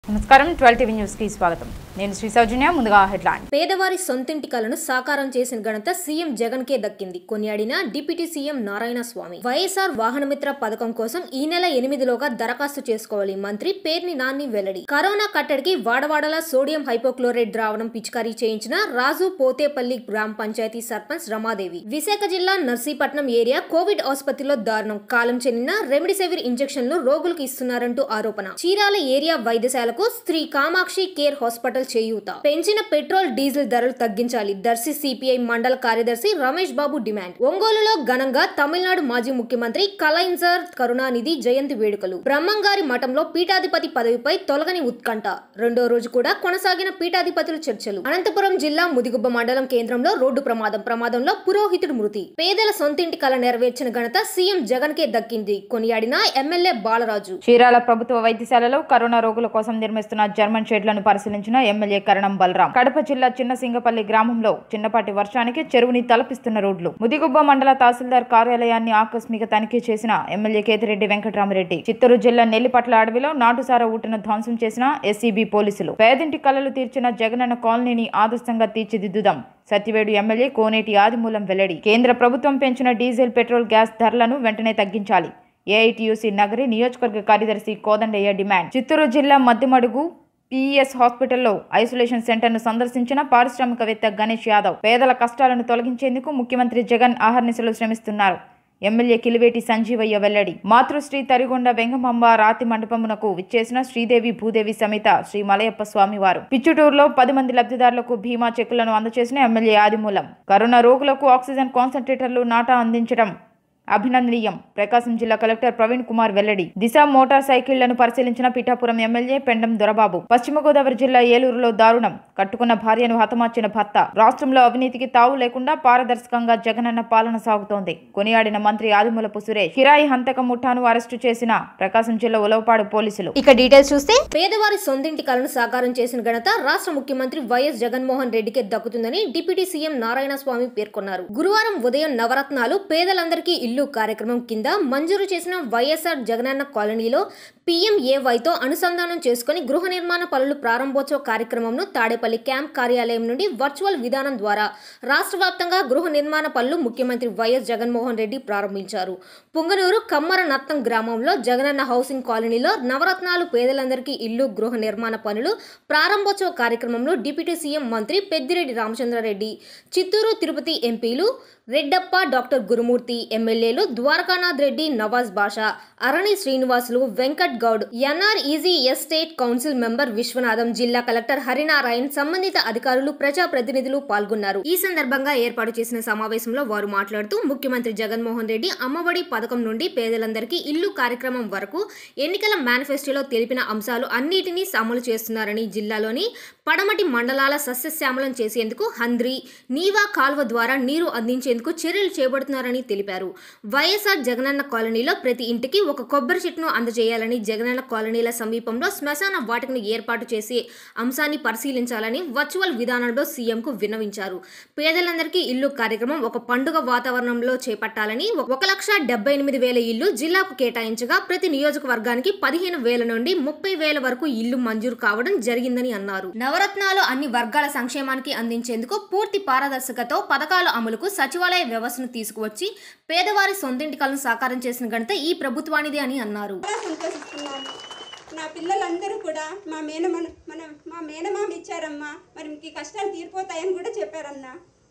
నమస్కారం twelve TV news కి స్వాగతం నేను శ్రీ సౌజన్య ముందుగా హెడ్లైన్ పేదవారి సొంతింటి కలను సాకారం చేసిన ఘనత సీఎం జగన్ కే దక్కింది కొనియాడిన deputy CM Narayana Swamy YSR Vahanamitra పథకం కోసం ఈ నెల ఎనిమిదిలోగా దరఖాస్తు చేసుకోవాలి మంత్రి పేర్ని నాని వెల్లడి కరోనా కట్టడికి వాడవాడల సోడియం హైపోక్లోరైడ్ ద్రావణం పిచికారీ చేయించిన రాజు పోతేపల్లి గ్రామ పంచాయతీ సర్పంచ్ రమాదేవి విశాఖ జిల్లా నర్సీపట్నం ఏరియా కోవిడ్ ఆసుపత్రిలో దారుణం కాలం చెందిన రెమిడిసివిర్ ఇంజెక్షన్లు రోగులకు ఇస్తున్నారంటూ ఆరోపణ చీరాల ఏరియా వైద్యశాలకు శ్రీ కామాక్షి కేర్ హాస్పిటల్ చేయూత పెంచిన పెట్రోల్ డీజిల్ ధరలు తగ్గించాలి దర్శి సిపిఐ మండల కార్యదర్శి రమేష్ బాబు డిమాండ్ ఒంగోలులో ఘనంగా తమిళనాడు మాజీ ముఖ్యమంత్రి కలైన్జర్ కరుణానిధి జయంతి వేడుకలు బ్రహ్మంగారి మఠంలో పీఠాధిపతి పదవిపై తొలగని ఉత్కంఠ రెండో రోజు కూడా కొనసాగిన పీఠాధిపతుల చర్చలు అనంతపురం జిల్లా ముదిగుబ్బ మండలం కేంద్రంలో రోడ్డు ప్రమాదం ప్రమాదంలో పురోహితుడు మృతి పేదల సొంతింటి కల నెరవేర్చిన ఘనత సీఎం జగన్ కే దక్కింది కొనియాడిన ఎమ్మెల్యే బాలరాజు చీరాల ప్రభుత్వ వైద్యశాలలో కరోనా రోగుల కోసం నిర్మిస్తున్న జర్మన్ షెడ్లను పరిశీలించిన ఎమ్మెల్యే కరణం బలరాం కడప జిల్లా చిన్న సింగపల్లి గ్రామంలో చిన్నపాటి వర్షానికి చెరువుని తలపిస్తున్న రోడ్లు ముదిగుబ్బ మండల తహసీల్దార్ కార్యాలయాన్ని ఆకస్మిక తనిఖీ చేసిన ఎమ్మెల్యే కేతిరెడ్డి వెంకటరామరెడ్డి చిత్తూరు జిల్లా నెల్లిపట్ల అడవిలో నాటుసారా ఊటను ధ్వంసం చేసిన ఎస్సీబీ పోలీసులు పేదింటి కలలు తీర్చిన జగనన్న కాలనీని ఆదర్శంగా తీర్చిదిద్దుదాం సత్యవేడు ఎమ్మెల్యే కోనేటి ఆదిమూలం వెల్లడి కేంద్ర ప్రభుత్వం పెంచిన డీజిల్ పెట్రోల్ గ్యాస్ ధరలను వెంటనే తగ్గించాలి ఏఐటియుసి నగరి నియోజకవర్గ కార్యదర్శి కోదండయ్య డిమాండ్ చిత్తూరు జిల్లా మద్దిమడుగు పిఈఎస్ హాస్పిటల్లో ఐసోలేషన్ సెంటర్ను సందర్శించిన పారిశ్రామికవేత్త గణేష్ యాదవ్ పేదల కష్టాలను తొలగించేందుకు ముఖ్యమంత్రి జగన్ ఆహర్నిశలు శ్రమిస్తున్నారు ఎమ్మెల్యే కిలివేటి సంజీవయ్య వెల్లడి మాతృశ్రీ తరిగొండ వెంగమాంబ రాతి మండపమునకు విచ్చేసిన శ్రీదేవి భూదేవి సమేత శ్రీ మలయప్ప స్వామివారు పిచ్చుటూరులో పది మంది లబ్ధిదారులకు భీమా చెక్కులను అందజేసిన ఎమ్మెల్యే ఆదిమూలం కరోనా రోగులకు ఆక్సిజన్ కాన్సన్ట్రేటర్లు నాటా అందించడం అభినందనీయం ప్రకాశం జిల్లా కలెక్టర్ ప్రవీణ్ కుమార్ వెల్లడి దిశ మోటార్ సైకిళ్లను పరిశీలించిన పిఠాపురం ఎమ్మెల్యే పెండం దొరబాబు పశ్చిమ గోదావరి జిల్లా ఏలూరులో దారుణం కట్టుకున్న భార్యను హతమార్చిన భర్త రాష్ట్రంలో అవినీతికి తావు లేకుండా పారదర్శకంగా జగనన్న పాలన సాగుతోంది కొనియాడిన మంత్రి ఆదిమూలపు సురేష్ కిరాయి హంతక ముఠాను అరెస్టు చేసిన ప్రకాశం జిల్లా ఉలవపాడు పోలీసులు ఇక డీటెయిల్స్ చూస్తే పేదవారి సొంతింటి కలను సాకారం చేసిన ఘనత రాష్ట్ర ముఖ్యమంత్రి వైఎస్ జగన్మోహన్ రెడ్డికే దక్కుతుందని డిప్యూటీ సీఎం నారాయణ స్వామి పేర్కొన్నారు గురువారం ఉదయం నవరత్నాలు పేదలందరికీ ఇల్లు కార్యక్రమం కింద మంజూరు చేసిన వైఎస్ఆర్ జగనన్న కాలనీలో పీఎంఏవైతో అనుసంధానం చేసుకుని గృహ నిర్మాణ పనులు ప్రారంభోత్సవ కార్యక్రమంను తాడేపల్లి క్యాంప్ కార్యాలయం నుండి వర్చువల్ విధానం ద్వారా రాష్ట్ర వ్యాప్తంగా గృహ నిర్మాణ పనులు ముఖ్యమంత్రి వైఎస్ జగన్మోహన్ రెడ్డి ప్రారంభించారు పుంగనూరు కమ్మర నత్తం గ్రామంలో జగనన్న హౌసింగ్ కాలనీలో నవరత్నాలు పేదలందరికీ ఇల్లు గృహ నిర్మాణ పనులు ప్రారంభోత్సవ కార్యక్రమంలో డిప్యూటీ సీఎం మంత్రి పెద్దిరెడ్డి రామచంద్రారెడ్డి చిత్తూరు తిరుపతి ఎంపీలు రెడ్డప్ప డాక్టర్ గురుమూర్తి ఎమ్మెల్యేలు Dwarakanath Reddy Nawaz Basha Arani Srinivasulu Venkat Goud NR EG estate council member Viswanatham జిల్లా కలెక్టర్ హరినారాయణ్ సంబంధిత అధికారులు ప్రజా ప్రతినిధులు పాల్గొన్నారు ఈ సందర్భంగా ఏర్పాటు చేసిన సమావేశంలో వారు మాట్లాడుతూ ముఖ్యమంత్రి జగన్మోహన్ రెడ్డి అమ్మఒడి పథకం నుండి పేదలందరికీ ఇల్లు కార్యక్రమం వరకు ఎన్నికల మేనిఫెస్టోలో తెలిపిన అంశాలు అన్నిటినీ అమలు చేస్తున్నారని జిల్లాలోని పడమటి మండలాల సస్యశ్యామలం చేసేందుకు హంద్రి నీవా కాల్వ ద్వారా నీరు అందించేందుకు చర్యలు చేపడుతున్నారని తెలిపారు వైఎస్ఆర్ జగనన్న కాలనీలో ప్రతి ఇంటికి ఒక కొబ్బరి చెట్టును అందజేయాలని జగనన్న కాలనీల సమీపంలో శ్మశాన వాటికను ఏర్పాటు చేసే అంశాన్ని పరిశీలించాలని వర్చువల్ విధానంలో సీఎంకు విన్నవించారు పేదలందరికీ ఇల్లు కార్యక్రమం ఒక పండుగ వాతావరణంలో చేపట్టాలని ఒక లక్ష డెబ్బై ఎనిమిది వేల ఇల్లు జిల్లాకు కేటాయించగా ప్రతి నియోజకవర్గానికి పదిహేను వేల నుండి ముప్పై వేల వరకు ఇల్లు మంజూరు కావడం జరిగిందని అన్నారు నవరత్నాలు అన్ని వర్గాల సంక్షేమానికి అందించేందుకు పూర్తి పారదర్శకతో పథకాల అమలుకు సచివాలయ వ్యవస్థను తీసుకువచ్చి పేదవారి సొంతింటి కలను సాకారం చేసిన ఘనత ఈ ప్రభుత్వానిదే అని అన్నారు చాలా సంతోషిస్తున్నాను నా పిల్లలందరూ కూడా మా మేనమామ మన మా మేనమామ ఇచ్చారమ్మా మరి మీకు ఈ కష్టాలు తీరిపోతాయని కూడా చెప్పారన్నా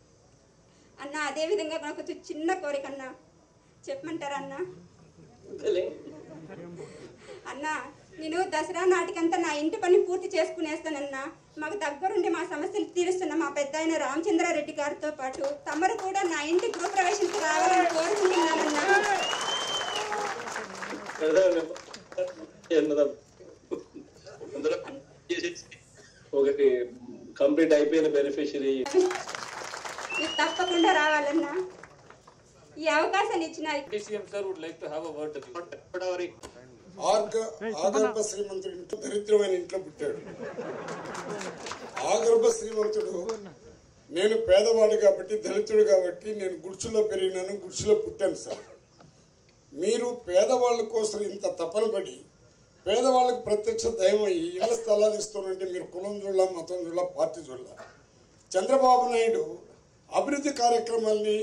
అన్న అదేవిధంగా నాకు ఒక చిన్న కోరిక అన్న చెప్పమంటారా అన్న అన్న నేను దసరా నాటికంతా నా ఇంటి పని పూర్తి చేసుకునేస్తానన్నా మాకు దగ్గరుండి మా సమస్యలు తీరుస్తున్న మా పెద్ద ఆయన రామచంద్రారెడ్డి గారితో పాటు తమరు కూడా నా ఇంటి గృహప్రవేశంకి రావాలని కోరుకుంటున్నానన్నా అందులో చేసేసి ఒకటి కంప్లీట్ అయిపోయిన బెనిఫిషరీ మీరు తప్పకుండా రావాలన్నా ఈ అవకాశాన్ని ఇచ్చిన DCM sir would like to have a word with you. ఫిబ్రవరి ఆర్గ ఆగర్భ శ్రీమంతుడి ఇంట్లో దరిద్రమైన ఇంట్లో పుట్టాడు ఆగర్భ శ్రీమంతుడు నేను పేదవాడు కాబట్టి దళితుడు కాబట్టి నేను గుడిసెలో పెరిగినాను గుడిసెలో పుట్టాను సార్ మీరు పేదవాళ్ళ కోసం ఇంత తపన పడి పేదవాళ్ళకి ప్రత్యక్ష దయం అయ్యి ఇళ్ల స్థలాలు ఇస్తానంటే మీరు కులం చూడాల మతం చూడాల పార్టీ చూడాల చంద్రబాబు నాయుడు అభివృద్ధి కార్యక్రమాల్ని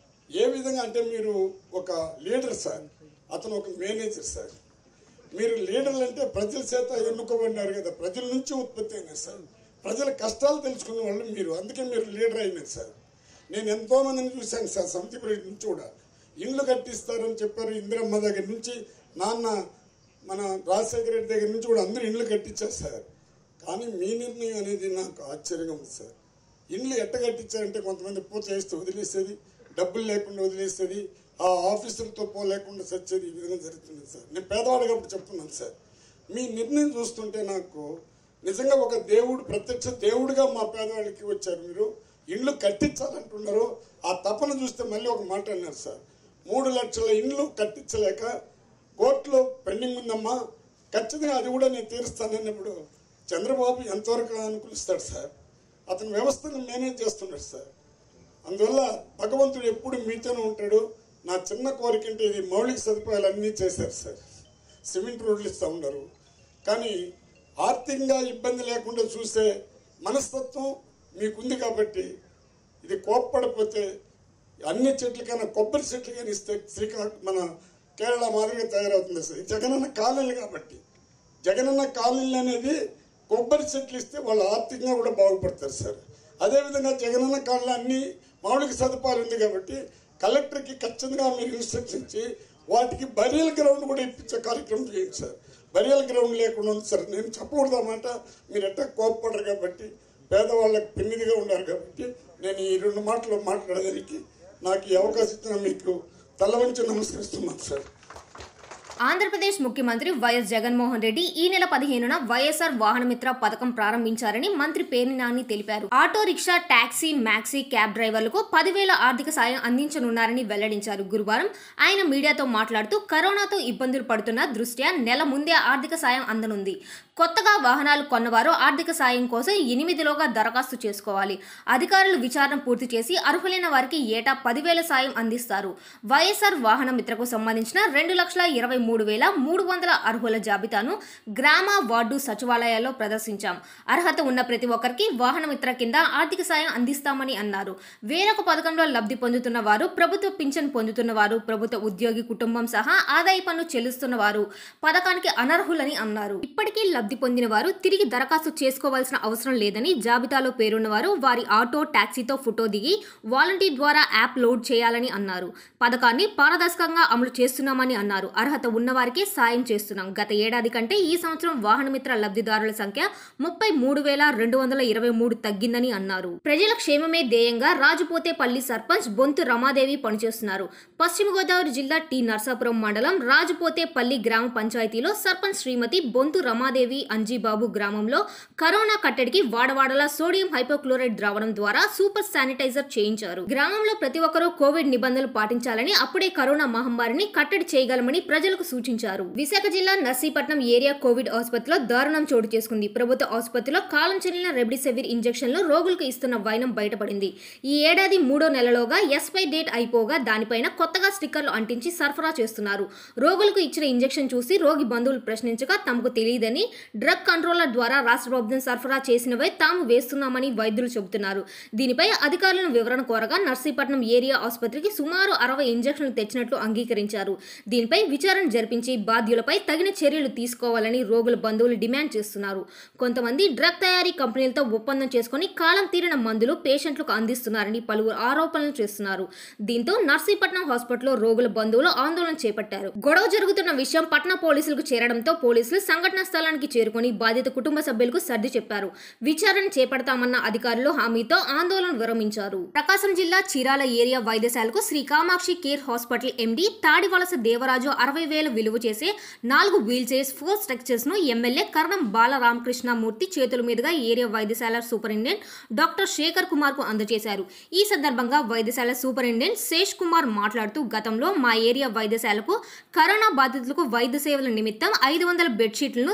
ఏ విధంగా అంటే మీరు ఒక లీడర్ సార్ అతను ఒక మేనేజర్ సార్ మీరు లీడర్లు అంటే ప్రజల చేత ఎన్నుకోబడినారు కదా ప్రజల నుంచి ఉత్పత్తి అయినారు సార్ ప్రజల కష్టాలు తెలుసుకునే వాళ్ళు మీరు అందుకే మీరు లీడర్ అయినారు సార్ నేను ఎంతో మందిని చూశాను సార్ సమితి ప్రెసిడెంట్ నుంచి కూడా ఇండ్లు కట్టిస్తారని చెప్పారు ఇందిరమ్మ దగ్గర నుంచి నాన్న మన రాజశేఖర రెడ్డి దగ్గర నుంచి కూడా అందరూ ఇండ్లు కట్టించారు సార్ కానీ మీ నిర్ణయం అనేది నాకు ఆశ్చర్యంగా ఉంది సార్ ఇండ్లు ఎట్ట కట్టించారంటే కొంతమంది పూత వేస్తే వదిలేసేది డబ్బులు లేకుండా వదిలేసేది ఆ ఆఫీసులతో పోలేకుండా సచ్చేది ఈ విధంగా జరుగుతుంది సార్ నేను పేదవాడు కాబట్టి చెప్తున్నాను సార్ మీ నిర్ణయం చూస్తుంటే నాకు నిజంగా ఒక దేవుడు ప్రత్యక్ష దేవుడిగా మా పేదవాళ్ళకి వచ్చారు మీరు ఇండ్లు కట్టించాలంటున్నారు ఆ తపన చూస్తే మళ్ళీ ఒక మాట అన్నారు సార్ మూడు లక్షల ఇండ్లు కట్టించలేక కోర్టులో పెండింగ్ ఉందమ్మా ఖచ్చితంగా అది కూడా నేను తీరుస్తానన్నప్పుడు చంద్రబాబు ఎంతవరకు అనుకూలిస్తాడు సార్ అతని వ్యవస్థను మేనేజ్ చేస్తున్నాడు సార్ అందువల్ల భగవంతుడు ఎప్పుడు మీతోనే ఉంటాడు నా చిన్న కోరిక అంటే ఇది మౌలిక సదుపాయాలు అన్నీ చేశారు సార్ సిమెంట్ రోడ్లు ఇస్తూ ఉన్నారు కానీ ఆర్థికంగా ఇబ్బంది లేకుండా చూసే మనస్తత్వం మీకుంది కాబట్టి ఇది కోప్పడిపోతే అన్ని చెట్లకైనా కొబ్బరి చెట్లకైనా ఇస్తే శ్రీకాకుళం మన కేరళ మాదిరిగా తయారవుతుంది సార్ ఇది జగనన్న కాలనీ కాబట్టి జగనన్న కాలనీలు అనేది కొబ్బరి చెట్లు ఇస్తే వాళ్ళు ఆర్థికంగా కూడా బాగుపడతారు సార్ అదేవిధంగా జగనన్న కాలనీ అన్ని మౌలిక సదుపాయాలు ఉంది కాబట్టి కలెక్టర్కి ఖచ్చితంగా మీరు ఇన్స్ట్రక్షన్ ఇచ్చి వాటికి బరియల్ గ్రౌండ్ కూడా ఇప్పించే కార్యక్రమం చేయండి సార్ బరియల్ గ్రౌండ్ లేకుండా ఉంది సార్ నేను చెప్పకూడదు అన్నమాట మీరు ఎట్టా కోప్పడరు కాబట్టి పేదవాళ్ళకి పెన్నిదిగా ఉన్నారు కాబట్టి నేను ఈ రెండు మాటలు మాట్లాడడానికి నాకు ఈ అవకాశం ఇచ్చిన మీకు తల వంచి నమస్కరిస్తున్నాను సార్ ఆంధ్రప్రదేశ్ ముఖ్యమంత్రి వైఎస్ జగన్మోహన్ రెడ్డి ఈ నెల పదిహేనున వైఎస్ఆర్ వాహనమిత్ర పథకం ప్రారంభించారని మంత్రి పేర్ని నాని తెలిపారు auto rickshaw taxi maxi cab డ్రైవర్లకు పదివేల ఆర్థిక సాయం అందించనున్నారని వెల్లడించారు గురువారం ఆయన మీడియాతో మాట్లాడుతూ కరోనాతో ఇబ్బందులు పడుతున్న దృష్ట్యా నెల ముందే ఆర్థిక సాయం అందనుంది కొత్తగా వాహనాలు కొన్నవారు ఆర్థిక సాయం కోసం ఎనిమిదిలోగా దరఖాస్తు చేసుకోవాలి అధికారులు విచారణ పూర్తి చేసి అర్హులైన వారికి ఏటా పదివేల సాయం అందిస్తారు వైఎస్ఆర్ వాహన మిత్రకు సంబంధించిన రెండు లక్షల ఇరవై మూడు వేల మూడు వందల అర్హుల జాబితాను గ్రామ వార్డు సచివాలయాల్లో ప్రదర్శించాం అర్హత ఉన్న ప్రతి ఒక్కరికి వాహన మిత్ర కింద ఆర్థిక సాయం అందిస్తామని అన్నారు వేరొక పథకంలో లబ్ధి పొందుతున్న వారు ప్రభుత్వ పింఛన్ పొందుతున్న వారు ప్రభుత్వ ఉద్యోగి కుటుంబం సహా ఆదాయ పన్ను చెల్లిస్తున్న వారు పథకానికి అనర్హులని అన్నారు ఇప్పటికీ లబ్ధి పొందిన వారు తిరిగి దరఖాస్తు చేసుకోవాల్సిన అవసరం లేదని జాబితాలో పేరున్న వారు వారి ఆటో టాక్సీతో ఫోటో దిగి వాలంటీర్ ద్వారా యాప్ లోడ్ చేయాలని అన్నారు పథకాన్ని పారదర్శకంగా అమలు చేస్తున్నామని అన్నారు అర్హత ఉన్నవారికి సాయం చేస్తున్నాం గత ఏడాది కంటే ఈ సంవత్సరం వాహనమిత్ర లబ్ధిదారుల సంఖ్య ముప్పై మూడు వేల రెండు వందల ఇరవై మూడు తగ్గిందని అన్నారు ప్రజల క్షేమమే ధ్యేయంగా రాజుపోతేపల్లి సర్పంచ్ బొంతు రమాదేవి పనిచేస్తున్నారు పశ్చిమ గోదావరి జిల్లా టి నర్సాపురం మండలం రాజుపోతేపల్లి గ్రామ పంచాయతీలో సర్పంచ్ శ్రీమతి బొంతు రమాదేవి అంజీబాబు గ్రామంలో కరోనా కట్టడికి వాడవాడలా సోడియం హైపోక్లోరైడ్ ద్రావణం ద్వారా సూపర్ శానిటైజర్ చేయించారు గ్రామంలో ప్రతి ఒక్కరూ కోవిడ్ నిబంధనలు పాటించాలని అప్పుడే కరోనా మహమ్మారిని కట్టడి చేయగలమని ప్రజలకు సూచించారు విశాఖ జిల్లా నర్సీపట్నం ఏరియా కోవిడ్ ఆసుపత్రిలో దారుణం చోటు చేసుకుంది ప్రభుత్వ ఆసుపత్రిలో కాలం చెల్లిన రెమ్డెసివిర్ ఇంజెక్షన్లు రోగులకు ఇస్తున్న వైనం బయటపడింది ఈ ఏడాది మూడో నెలలోగా ఎస్పై డేట్ అయిపోగా దానిపైన కొత్తగా స్టిక్కర్లు అంటించి సరఫరా చేస్తున్నారు రోగులకు ఇచ్చిన ఇంజెక్షన్ చూసి రోగి బంధువులు ప్రశ్నించగా తమకు తెలియదని డ్రగ్ కంట్రోలర్ ద్వారా రాష్ట్ర ప్రభుత్వం సరఫరా చేసినవే తాము వేస్తున్నామని వైద్యులు చెబుతున్నారు దీనిపై అధికారులను వివరణ కోరగా నర్సీపట్నం ఏరియా ఆసుపత్రికి సుమారు అరవై ఇంజెక్షన్లు తెచ్చినట్లు అంగీకరించారు దీనిపై విచారణ జరిపించి బాధ్యులపై తగిన చర్యలు తీసుకోవాలని రోగుల బంధువులు డిమాండ్ చేస్తున్నారు కొంతమంది డ్రగ్ తయారీ కంపెనీలతో ఒప్పందం చేసుకుని కాలం తీరిన మందులు పేషెంట్లకు అందిస్తున్నారని పలువురు ఆరోపణలు చేస్తున్నారు దీంతో నర్సీపట్నం హాస్పిటల్లో రోగుల బంధువులు ఆందోళన చేపట్టారు గొడవ జరుగుతున్న విషయం పట్న పోలీసులకు చేరడంతో పోలీసులు సంఘటనా స్థలానికి చేరుకుని బాధిత కుటుంబ సభ్యులకు సర్ది చెప్పారు విచారణ చేపడతామన్న అధికారులు హామీతో ఆందోళన విరమించారు ప్రకాశం జిల్లా చీరాల ఏరియా వైద్యశాలకు Sri Kamakshi care hospital MD Tadivalasa Devaraju అరవై వేలు విలువ చేసే నాలుగు వీల్ చైర్స్ ఫోర్ స్ట్రక్చర్స్ ను ఎమ్మెల్యే కరణం బాలరామకృష్ణమూర్తి చేతుల మీదుగా ఏరియా వైద్యశాల సూపరింటెండెంట్ డాక్టర్ శేఖర్ కుమార్ కు అందజేశారు ఈ సందర్భంగా వైద్యశాల సూపరింటెండెంట్ శేష్ కుమార్ మాట్లాడుతూ గతంలో మా ఏరియా వైద్యశాలకు కరోనా బాధితులకు వైద్య సేవల నిమిత్తం ఐదు వందల బెడ్షీట్లను దేవరాజు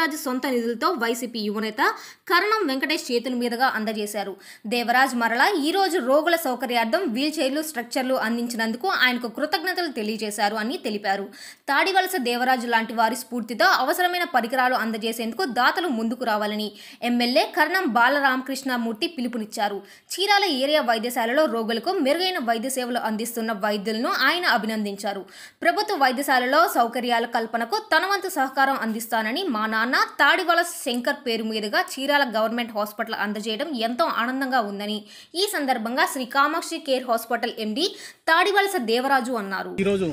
దేవరాజ్ సొంత నిధులతో వైసీపీ యువనేత కరణం వెంకటేష్ చేతుల మీదుగా అందజేశారు దేవరాజ్ మరలా ఈ రోజు రోగుల సౌకర్యార్థం వీల్ చైర్లు స్ట్రక్చర్లు అందించినందుకు ఆయనకు కృతజ్ఞతలు తెలియజేశారు అని తెలిపారు తాడివలస దేవరాజు లాంటి వారి స్ఫూర్తితో అవసరమైన పరికరాలు అందజేసేందుకు దాతలు ముందుకు రావాలని ఎమ్మెల్యే కరణం బాలరామకృష్ణమూర్తి పిలుపునిచ్చారు చీరాల ఏరియా వైద్యశాలలో రోగులకు మెరుగైన వైద్య సేవలు అందిస్తున్న వైద్యులను ఆయన అభినందించారు ప్రభుత్వ వైద్యశాలలో సౌకర్యాల కల్పనకు తన వంతు సహకారం అందిస్తానని మా నాన్న తాడివలస శంకర్ పేరు మీదుగా చీరాల గవర్నమెంట్ హాస్పిటల్ అందజేయడం ఎంతో ఆనందంగా ఉందని ఈ సందర్భంగా Sri Kamakshi care hospital MD Tadivalasa Devaraju అన్నారు ఈరోజు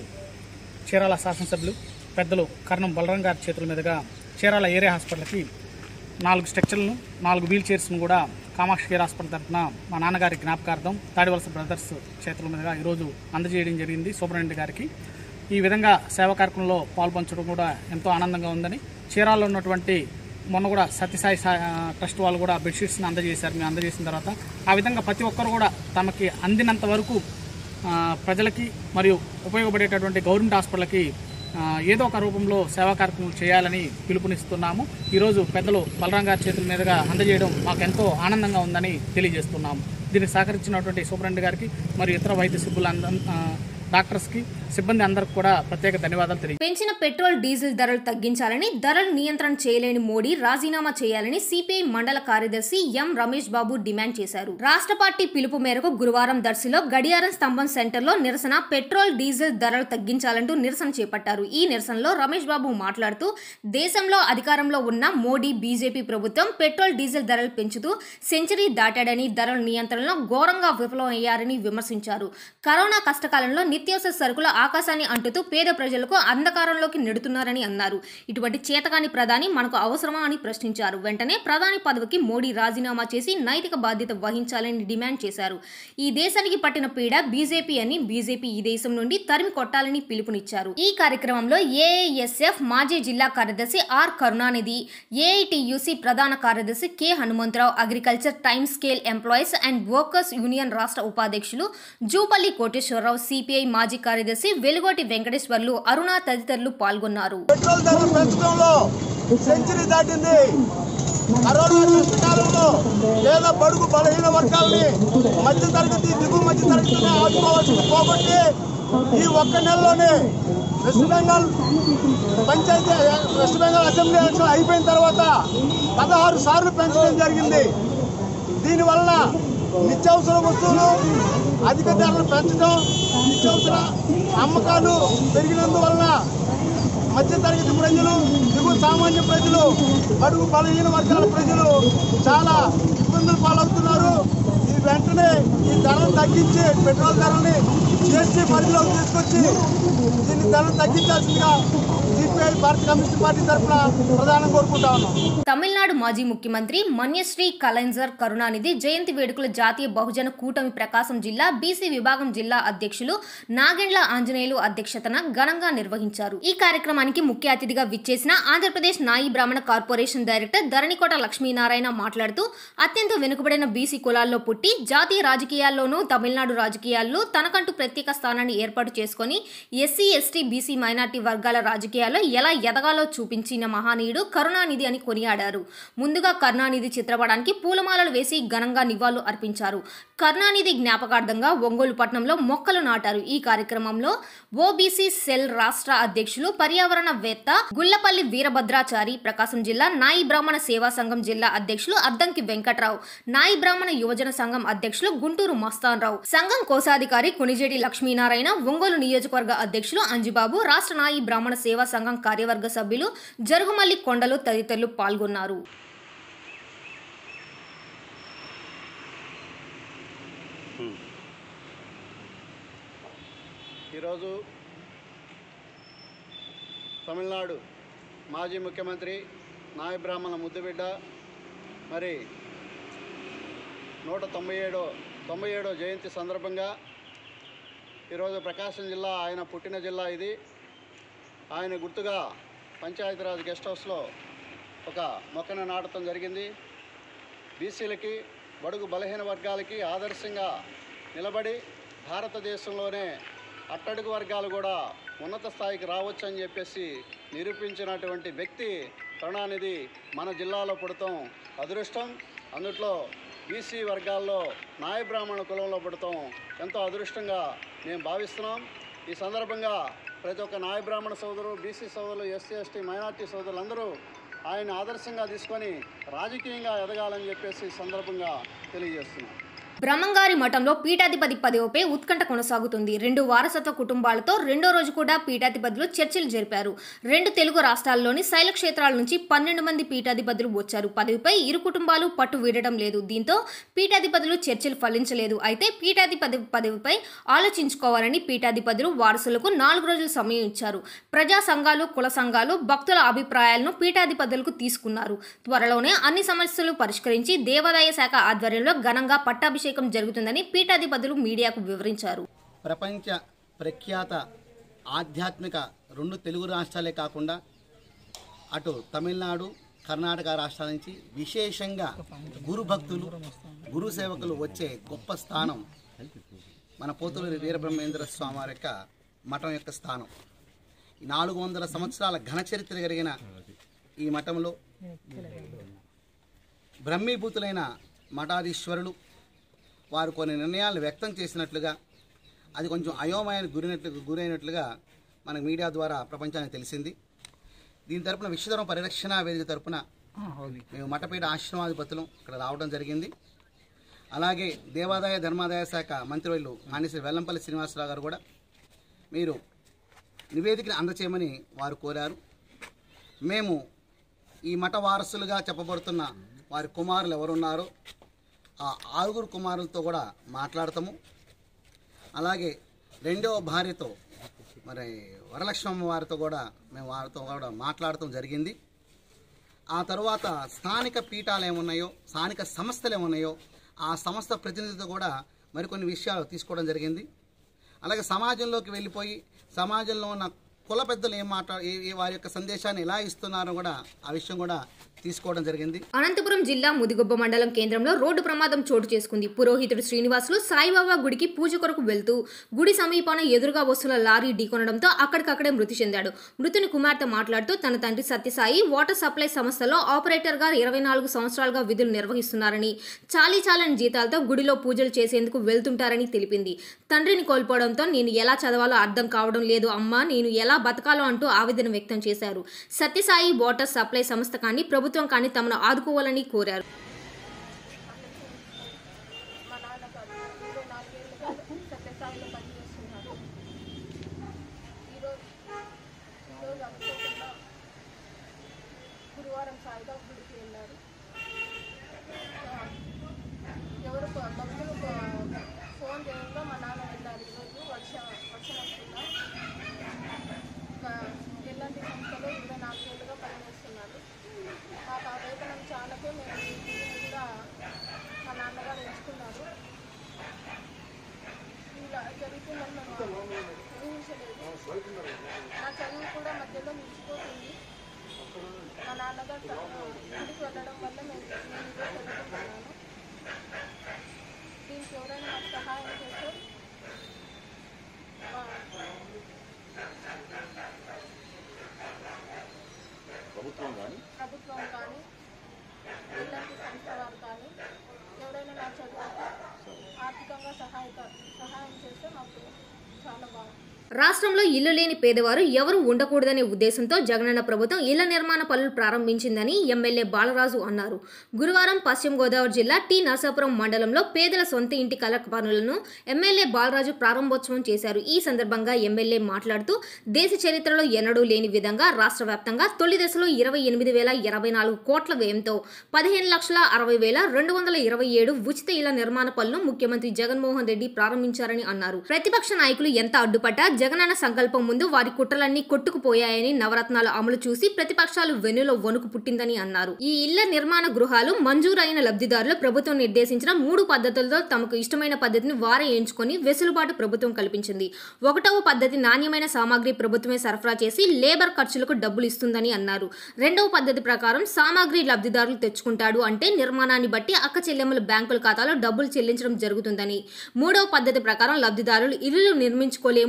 చీరాల శాసనసభ్యులు పెద్దలు కర్ణం బలరాం గారి చేతుల మీదుగా చీరాల ఏరియా హాస్పిటల్కి నాలుగు స్ట్రక్చర్లను నాలుగు వీల్ చైర్స్ను కూడా కామాక్షి కేర్ హాస్పిటల్ తరఫున మా నాన్నగారి జ్ఞాపకార్థం తాడివలస బ్రదర్స్ చేతుల మీదుగా ఈరోజు అందజేయడం జరిగింది సూపరింటెండెంట్ గారికి ఈ విధంగా సేవా కార్యక్రమంలో పాల్పంచడం కూడా ఎంతో ఆనందంగా ఉందని చీరాల్లో ఉన్నటువంటి మొన్న కూడా సత్యసాయి సా- ట్రస్ట్ వాళ్ళు కూడా బెడ్షీట్స్ని అందజేశారు మేము అందజేసిన తర్వాత ఆ విధంగా ప్రతి ఒక్కరు కూడా తమకి అందినంత వరకు ఆ, ప్రజలకి మరియు ఉపయోగపడేటటువంటి గవర్నమెంట్ హాస్పిటల్కి ఆ, ఏదో ఒక రూపంలో సేవా కార్యక్రమం చేయాలని పిలుపునిస్తున్నాము ఈరోజు పెద్దలు బలరాం గారి చేతుల మీదుగా అందజేయడం మాకు ఎంతో ఆనందంగా ఉందని తెలియజేస్తున్నాము దీనికి సహకరించినటువంటి సూపరింటెండెంట్ గారికి మరియు ఇతర వైద్య సిబ్బులు అంద ఆ, డాక్టర్స్కి సిబ్బంది అందరికి కూడా ప్రత్యేక ధన్యవాదాలు తెలియ పెంచిన పెట్రోల్ డీజిల్ ధరలు తగ్గించాలని ధరలు నియంత్రణ చేయలేని మోడీ రాజీనామా చేయాలని సిపిఐ మండల కార్యదర్శి ఎం రమేష్ బాబు డిమాండ్ చేశారు రాష్ట్ర పార్టీ పిలుపు మేరకు గురువారం దర్శిలో గడియారం స్తంభం సెంటర్లో నిరసన పెట్రోల్ డీజిల్ ధరలు తగ్గించాలంటూ నిరసన చేపట్టారు ఈ నిరసనలో రమేష్ బాబు మాట్లాడుతూ దేశంలో అధికారంలో ఉన్న మోడీ బీజేపీ ప్రభుత్వం పెట్రోల్ డీజిల్ ధరలు పెంచుతూ సెంచరీ దాటాడని ధరల నియంత్రణలో ఘోరంగా విఫలమయ్యారని విమర్శించారు కరోనా కష్టకాలంలో నిత్యావసర సరుకుల ఆకాశాన్ని అంటుతూ పేద ప్రజలకు అంధకారంలోకి నెడుతున్నారని అన్నారు ఇటువంటి చేతకాని ప్రధాని మనకు అవసరమా అని ప్రశ్నించారు వెంటనే ప్రధాని పదవికి మోడీ రాజీనామా చేసి నైతిక బాధ్యత వహించాలని డిమాండ్ చేశారు ఈ దేశానికి పట్టిన పీడ బీజేపీ అని బీజేపీ ఈ దేశం నుండి తరిమి కొట్టాలని పిలుపునిచ్చారు ఈ కార్యక్రమంలో ఏఐఎస్ఎఫ్ మాజీ జిల్లా కార్యదర్శి ఆర్ కరుణానిధి ఏఐటియుసి ప్రధాన కార్యదర్శి K Hanumantharao agriculture time scale employees and workers union రాష్ట్ర ఉపాధ్యక్షులు జూపల్లి కోటేశ్వరరావు సిపిఐ మాజీ కార్యదర్శి వెలుగోటి వెంకటేశ్వర్లు అరుణ తదితరులు పాల్గొన్నారు పెట్రోల్ ధరలు పెంచడంలో సెంచరీ దాటింది కరోనా కష్టకాలంలో లేదా బడుగు బలహీన వర్గాలని మధ్య తరగతి దిగువ మధ్య తరగతిని ఆదుకోవాల్సి పోగొట్టి ఈ ఒక్క నెలలోనే వెస్ట్ బెంగాల్ పంచాయతీ వెస్ట్ బెంగాల్ అసెంబ్లీ ఎలక్షన్ అయిపోయిన తర్వాత పదహారు సార్లు పెంచడం జరిగింది దీనివల్ల నిత్యావసర వస్తువులు అధిక ధరలు పెంచడం నిత్యావసర అమ్మకాలు పెరిగినందువలన మధ్యతరగతి ప్రజలు దిగువ సామాన్య ప్రజలు బడుగు బలహీన వర్గాల ప్రజలు చాలా ఇబ్బందులు పాలవుతున్నారు ఈ వెంటనే ఈ ధరలు తగ్గించి పెట్రోల్ ధరల్ని జిఎస్టీ పరిధిలోకి తీసుకొచ్చి దీన్ని ధరలు తగ్గించాల్సిందిగా సిపిఐ భారత కమ్యూనిస్ట్ పార్టీ తరఫున ప్రధానం కోరుకుంటా ఉన్నాం తమిళనాడు మాజీ ముఖ్యమంత్రి మన్యశ్రీ కలైంజర్ కరుణానిధి జయంతి వేడుకల జాతీయ బహుజన కూటమి ప్రకాశం జిల్లా బీసీ విభాగం జిల్లా అధ్యక్షులు నాగెండ్ల ఆంజనేయులు అధ్యక్షతన ఘనంగా నిర్వహించారు ఈ కార్యక్రమానికి ముఖ్య అతిథిగా విచ్చేసిన ఆంధ్రప్రదేశ్ నాయి బ్రాహ్మణ కార్పొరేషన్ డైరెక్టర్ ధరణికోట లక్ష్మీనారాయణ మాట్లాడుతూ అత్యంత వెనుకబడిన బీసీ కులాల్లో పుట్టి జాతీయ రాజకీయాల్లోనూ తమిళనాడు రాజకీయాల్లో తనకంటూ ప్రత్యేక స్థానాన్ని ఏర్పాటు చేసుకొని ఎస్సీ ఎస్టీ బీసీ మైనార్టీ వర్గాల రాజకీయాల్లో ఎలా ఎదగాలో చూపించిన మహానీయుడు కరుణానిధి అని కొనియాడారు ముందుగా కరుణానిధి చిత్రపటానికి పూలమాలలు వేసి ఘనంగా నివాళులు అర్పించారు కరుణానిధి జ్ఞాపకార్థంగా ఒంగోలు పట్టణంలో మొక్కలు నాటారు ఈ కార్యక్రమంలో ఓబీసీ సెల్ రాష్ట్ర అధ్యక్షులు పర్యావరణవేత్త గుల్లపల్లి వీరభద్రాచారి ప్రకాశం జిల్లా నాయి బ్రాహ్మణ సేవా సంఘం జిల్లా అధ్యక్షులు అద్దంకి వెంకట్రావు నాయి బ్రాహ్మణ యువజన సంఘం అధ్యక్షులు గుంటూరు మస్తాన్ రావు సంఘం కోశాధికారి కొనిజేటి లక్ష్మీనారాయణ ఒంగోలు నియోజకవర్గ అధ్యక్షులు అంజిబాబు రాష్ట్ర నాయి బ్రాహ్మణ సేవా సంఘం కార్యవర్గ సభ్యులు జరుగుమల్లి కొండలు తదితరులు పాల్గొన్నారు ఈరోజు తమిళనాడు మాజీ ముఖ్యమంత్రి నాయ బ్రాహ్మణ ముద్దుబిడ్డ మరి నూట తొంభై ఏడో తొంభై ఏడో జయంతి సందర్భంగా ఈరోజు ప్రకాశం జిల్లా ఆయన పుట్టిన జిల్లా ఇది ఆయన గుర్తుగా పంచాయతీరాజ్ గెస్ట్ హౌస్లో ఒక మొక్కను నాటడం జరిగింది బీసీలకి బడుగు బలహీన వర్గాలకి ఆదర్శంగా నిలబడి భారతదేశంలోనే అట్టడుగు వర్గాలు కూడా ఉన్నత స్థాయికి రావచ్చు అని చెప్పేసి నిరూపించినటువంటి వ్యక్తి కరుణానిధి మన జిల్లాలో పుడతాం అదృష్టం అందుట్లో బీసీ వర్గాల్లో నాయ బ్రాహ్మణ కులంలో పుడతాం ఎంతో అదృష్టంగా మేము భావిస్తున్నాం ఈ సందర్భంగా ప్రతి ఒక్క నాయ బ్రాహ్మణ సోదరు బీసీ సోదరులు ఎస్సీ ఎస్టీ మైనార్టీ సోదరులందరూ ఆయన ఆదర్శంగా తీసుకొని రాజకీయంగా ఎదగాలని చెప్పేసి ఈ సందర్భంగా తెలియజేస్తున్నాం బ్రహ్మంగారి మఠంలో పీఠాధిపతి పదవిపై ఉత్కంఠ కొనసాగుతుంది రెండు వారసత్వ కుటుంబాలతో రెండో రోజు కూడా పీఠాధిపతులు చర్చలు జరిపారు రెండు తెలుగు రాష్ట్రాల్లోని శైల క్షేత్రాల నుంచి పన్నెండు మంది పీఠాధిపతులు వచ్చారు పదవిపై ఇరు కుటుంబాలు పట్టు వీడడం లేదు దీంతో పీఠాధిపతులు చర్చలు ఫలించలేదు అయితే పీఠాధిపతి పదవిపై ఆలోచించుకోవాలని పీఠాధిపతులు వారసులకు నాలుగు రోజులు సమయం ఇచ్చారు ప్రజా సంఘాలు కుల సంఘాలు భక్తుల అభిప్రాయాలను పీఠాధిపతులకు తీసుకున్నారు త్వరలోనే అన్ని సమస్యలు పరిష్కరించి దేవాదాయ శాఖ ఆధ్వర్యంలో ఘనంగా పట్టాభిషేకం జరుగుతుందని పీఠాధిపతులు మీడియాకు వివరించారు ప్రపంచ ప్రఖ్యాత ఆధ్యాత్మిక రెండు తెలుగు రాష్ట్రాలే కాకుండా అటు తమిళనాడు కర్ణాటక రాష్ట్రాల నుంచి విశేషంగా గురు భక్తులు గురు సేవకులు వచ్చే గొప్ప స్థానం మన పోతులూరి వీరబ్రహ్మేంద్ర స్వామి వారి యొక్క మఠం యొక్క స్థానం ఈ నాలుగు వందల సంవత్సరాల ఘన చరిత్ర కలిగిన ఈ మఠంలో బ్రహ్మీభూతులైన మఠాధీశ్వరులు వారు కొన్ని నిర్ణయాలు వ్యక్తం చేసినట్లుగా అది కొంచెం అయోమయానికి గురినట్లు గురైనట్లుగా మనకు మీడియా ద్వారా ప్రపంచానికి తెలిసింది దీని తరపున విశ్వధర్మ పరిరక్షణ వేదిక తరపున మేము మఠపీఠ ఆశ్రమాధిపతులు ఇక్కడ రావడం జరిగింది అలాగే దేవాదాయ ధర్మాదాయ శాఖ మంత్రివర్యులు మానేశ్వరి వెల్లంపల్లి శ్రీనివాసరావు గారు కూడా మీరు నివేదికను అందచేయమని వారు కోరారు మేము ఈ మఠ వారసులుగా చెప్పబడుతున్న వారి కుమారులు ఎవరున్నారో ఆ ఆరుగురు కుమారులతో కూడా మాట్లాడతాము అలాగే రెండవ భార్యతో మరి వరలక్ష్మమ్మ వారితో కూడా మేము వారితో కూడా మాట్లాడటం జరిగింది ఆ తర్వాత స్థానిక పీఠాలు ఏమున్నాయో స్థానిక సంస్థలు ఏమున్నాయో ఆ సంస్థ ప్రతినిధితో కూడా మరికొన్ని విషయాలు తీసుకోవడం జరిగింది అలాగే సమాజంలోకి వెళ్ళిపోయి సమాజంలో ఉన్న కుల పెద్దలు ఏం మాట్లా ఏ- ఏ వారి యొక్క సందేశాన్ని ఎలా ఇస్తున్నారో కూడా ఆ విషయం కూడా తీసుకోవడం జరిగింది అనంతపురం జిల్లా ముదిగొబ్బ మండలం కేంద్రంలో రోడ్డు ప్రమాదం చోటు చేసుకుంది పురోహితుడు శ్రీనివాసులు సాయిబాబా గుడికి పూజ కొరకు వెళ్తూ గుడి సమీపాన ఎదురుగా వస్తున్న లారీ ఢీకొనడంతో అక్కడికక్కడే మృతి చెందాడు మృతుని కుమార్తె మాట్లాడుతూ తన తండ్రి సత్యసాయి వాటర్ సప్లై సంస్థలో ఆపరేటర్గా ఇరవై నాలుగు సంవత్సరాలుగా విధులు నిర్వహిస్తున్నారని చాలీ చాలని జీతాలతో గుడిలో పూజలు చేసేందుకు వెళ్తుంటారని తెలిపింది తండ్రిని కోల్పోవడంతో నేను ఎలా చదవాలో అర్థం కావడం లేదు అమ్మా నేను ఎలా బతకాలో అంటూ ఆవేదన వ్యక్తం చేశారు సత్యసాయి వాటర్ సప్లై సంస్థ కానీ ప్రభుత్వం కానీ తమను ఆదుకోవాలని కోరారు మా నాన్నగారు ఇరవై నాలుగేళ్ళుగా సత్యసాయిలో పనిచేస్తున్నారు ఈరోజు ఈరోజు అనుకోకుండా గురువారం సాయిబాబా గుడికి వెళ్ళారు ఆ, ఎవరు కొ- భక్తులు కొ- ఫోన్ చేయడంలో మా నాన్న వెళ్ళారు ఈరోజు వర్ష వర్షం వస్తుందా ఒక ఎల్లాంటి సంస్థలో ఇరవై నాలుగేళ్ళుగా పనిచేస్తున్నారు మాకు ఆ వేతనం చాలకే మేము ఈ గుడిని కూడా మా నాన్నగారు ఎంచుకున్నారు ఇలా జరుగుతుందని మేము ఊహించలేదు నా చదువు కూడా మధ్యలో నిలిచిపోతుంది మా నాన్నగారు త- గుడికి వెళ్ళడం వల్ల మేము నేను ఈరోజు చదువుకుంటున్నాను దీనికి ఎవరైనా నాకు సహాయం చేస్తే ఆ, ప్రభుత్వం కానీ ప్రభుత్వం కానీ ఎలాంటి సంస్థ వారు కానీ ఎవరైనా నా చదువుకి ఆర్థికంగా సహాయక సహాయం చేస్తే మాకు చాలా బాగుంటుంది రాష్ట్రంలో ఇల్లు లేని పేదవారు ఎవరు ఉండకూడదనే ఉద్దేశంతో జగనన్న ప్రభుత్వం ఇళ్ల నిర్మాణ పనులు ప్రారంభించిందని ఎమ్మెల్యే బాలరాజు అన్నారు గురువారం పశ్చిమ గోదావరి జిల్లా టి నరసాపురం మండలంలో పేదల సొంత ఇంటి కల పనులను ఎమ్మెల్యే బాలరాజు ప్రారంభోత్సవం చేశారు ఈ సందర్భంగా ఎమ్మెల్యే మాట్లాడుతూ దేశ చరిత్రలో ఎన్నడూ లేని విధంగా రాష్ట్ర వ్యాప్తంగా తొలి దశలో ఇరవై ఎనిమిది వేల ఇరవై నాలుగు కోట్ల వ్యయంతో పదిహేను లక్షల అరవై వేల రెండు వందల ఇరవై ఏడు ఉచిత ఇళ్ల నిర్మాణ పనులను ముఖ్యమంత్రి జగన్మోహన్ రెడ్డి ప్రారంభించారని అన్నారు ప్రతిపక్ష నాయకులు ఎంత అడ్డుపడ్డా జగనన్న సంకల్పం ముందు వారి కుట్రలన్నీ కొట్టుకుపోయాయని నవరత్నాల అమలు చూసి ప్రతిపక్షాలు వెన్నులో వణుకు పుట్టిందని అన్నారు ఈ ఇళ్ల నిర్మాణ గృహాలు మంజూరైన లబ్ధిదారులు ప్రభుత్వం నిర్దేశించిన మూడు పద్ధతులతో తమకు ఇష్టమైన పద్ధతిని వారే ఎంచుకొని వెసులుబాటు ప్రభుత్వం కల్పించింది ఒకటవ పద్ధతి నాణ్యమైన సామాగ్రి ప్రభుత్వమే సరఫరా చేసి లేబర్ ఖర్చులకు డబ్బులు ఇస్తుందని అన్నారు రెండవ పద్ధతి ప్రకారం సామాగ్రి లబ్ధిదారులు తెచ్చుకుంటాడు అంటే నిర్మాణాన్ని బట్టి అక్క చెల్లెమ్మల బ్యాంకుల ఖాతాలో డబ్బులు చెల్లించడం జరుగుతుందని మూడవ పద్ధతి ప్రకారం లబ్ధిదారులు ఇల్లు నిర్మించుకోలేము అంటే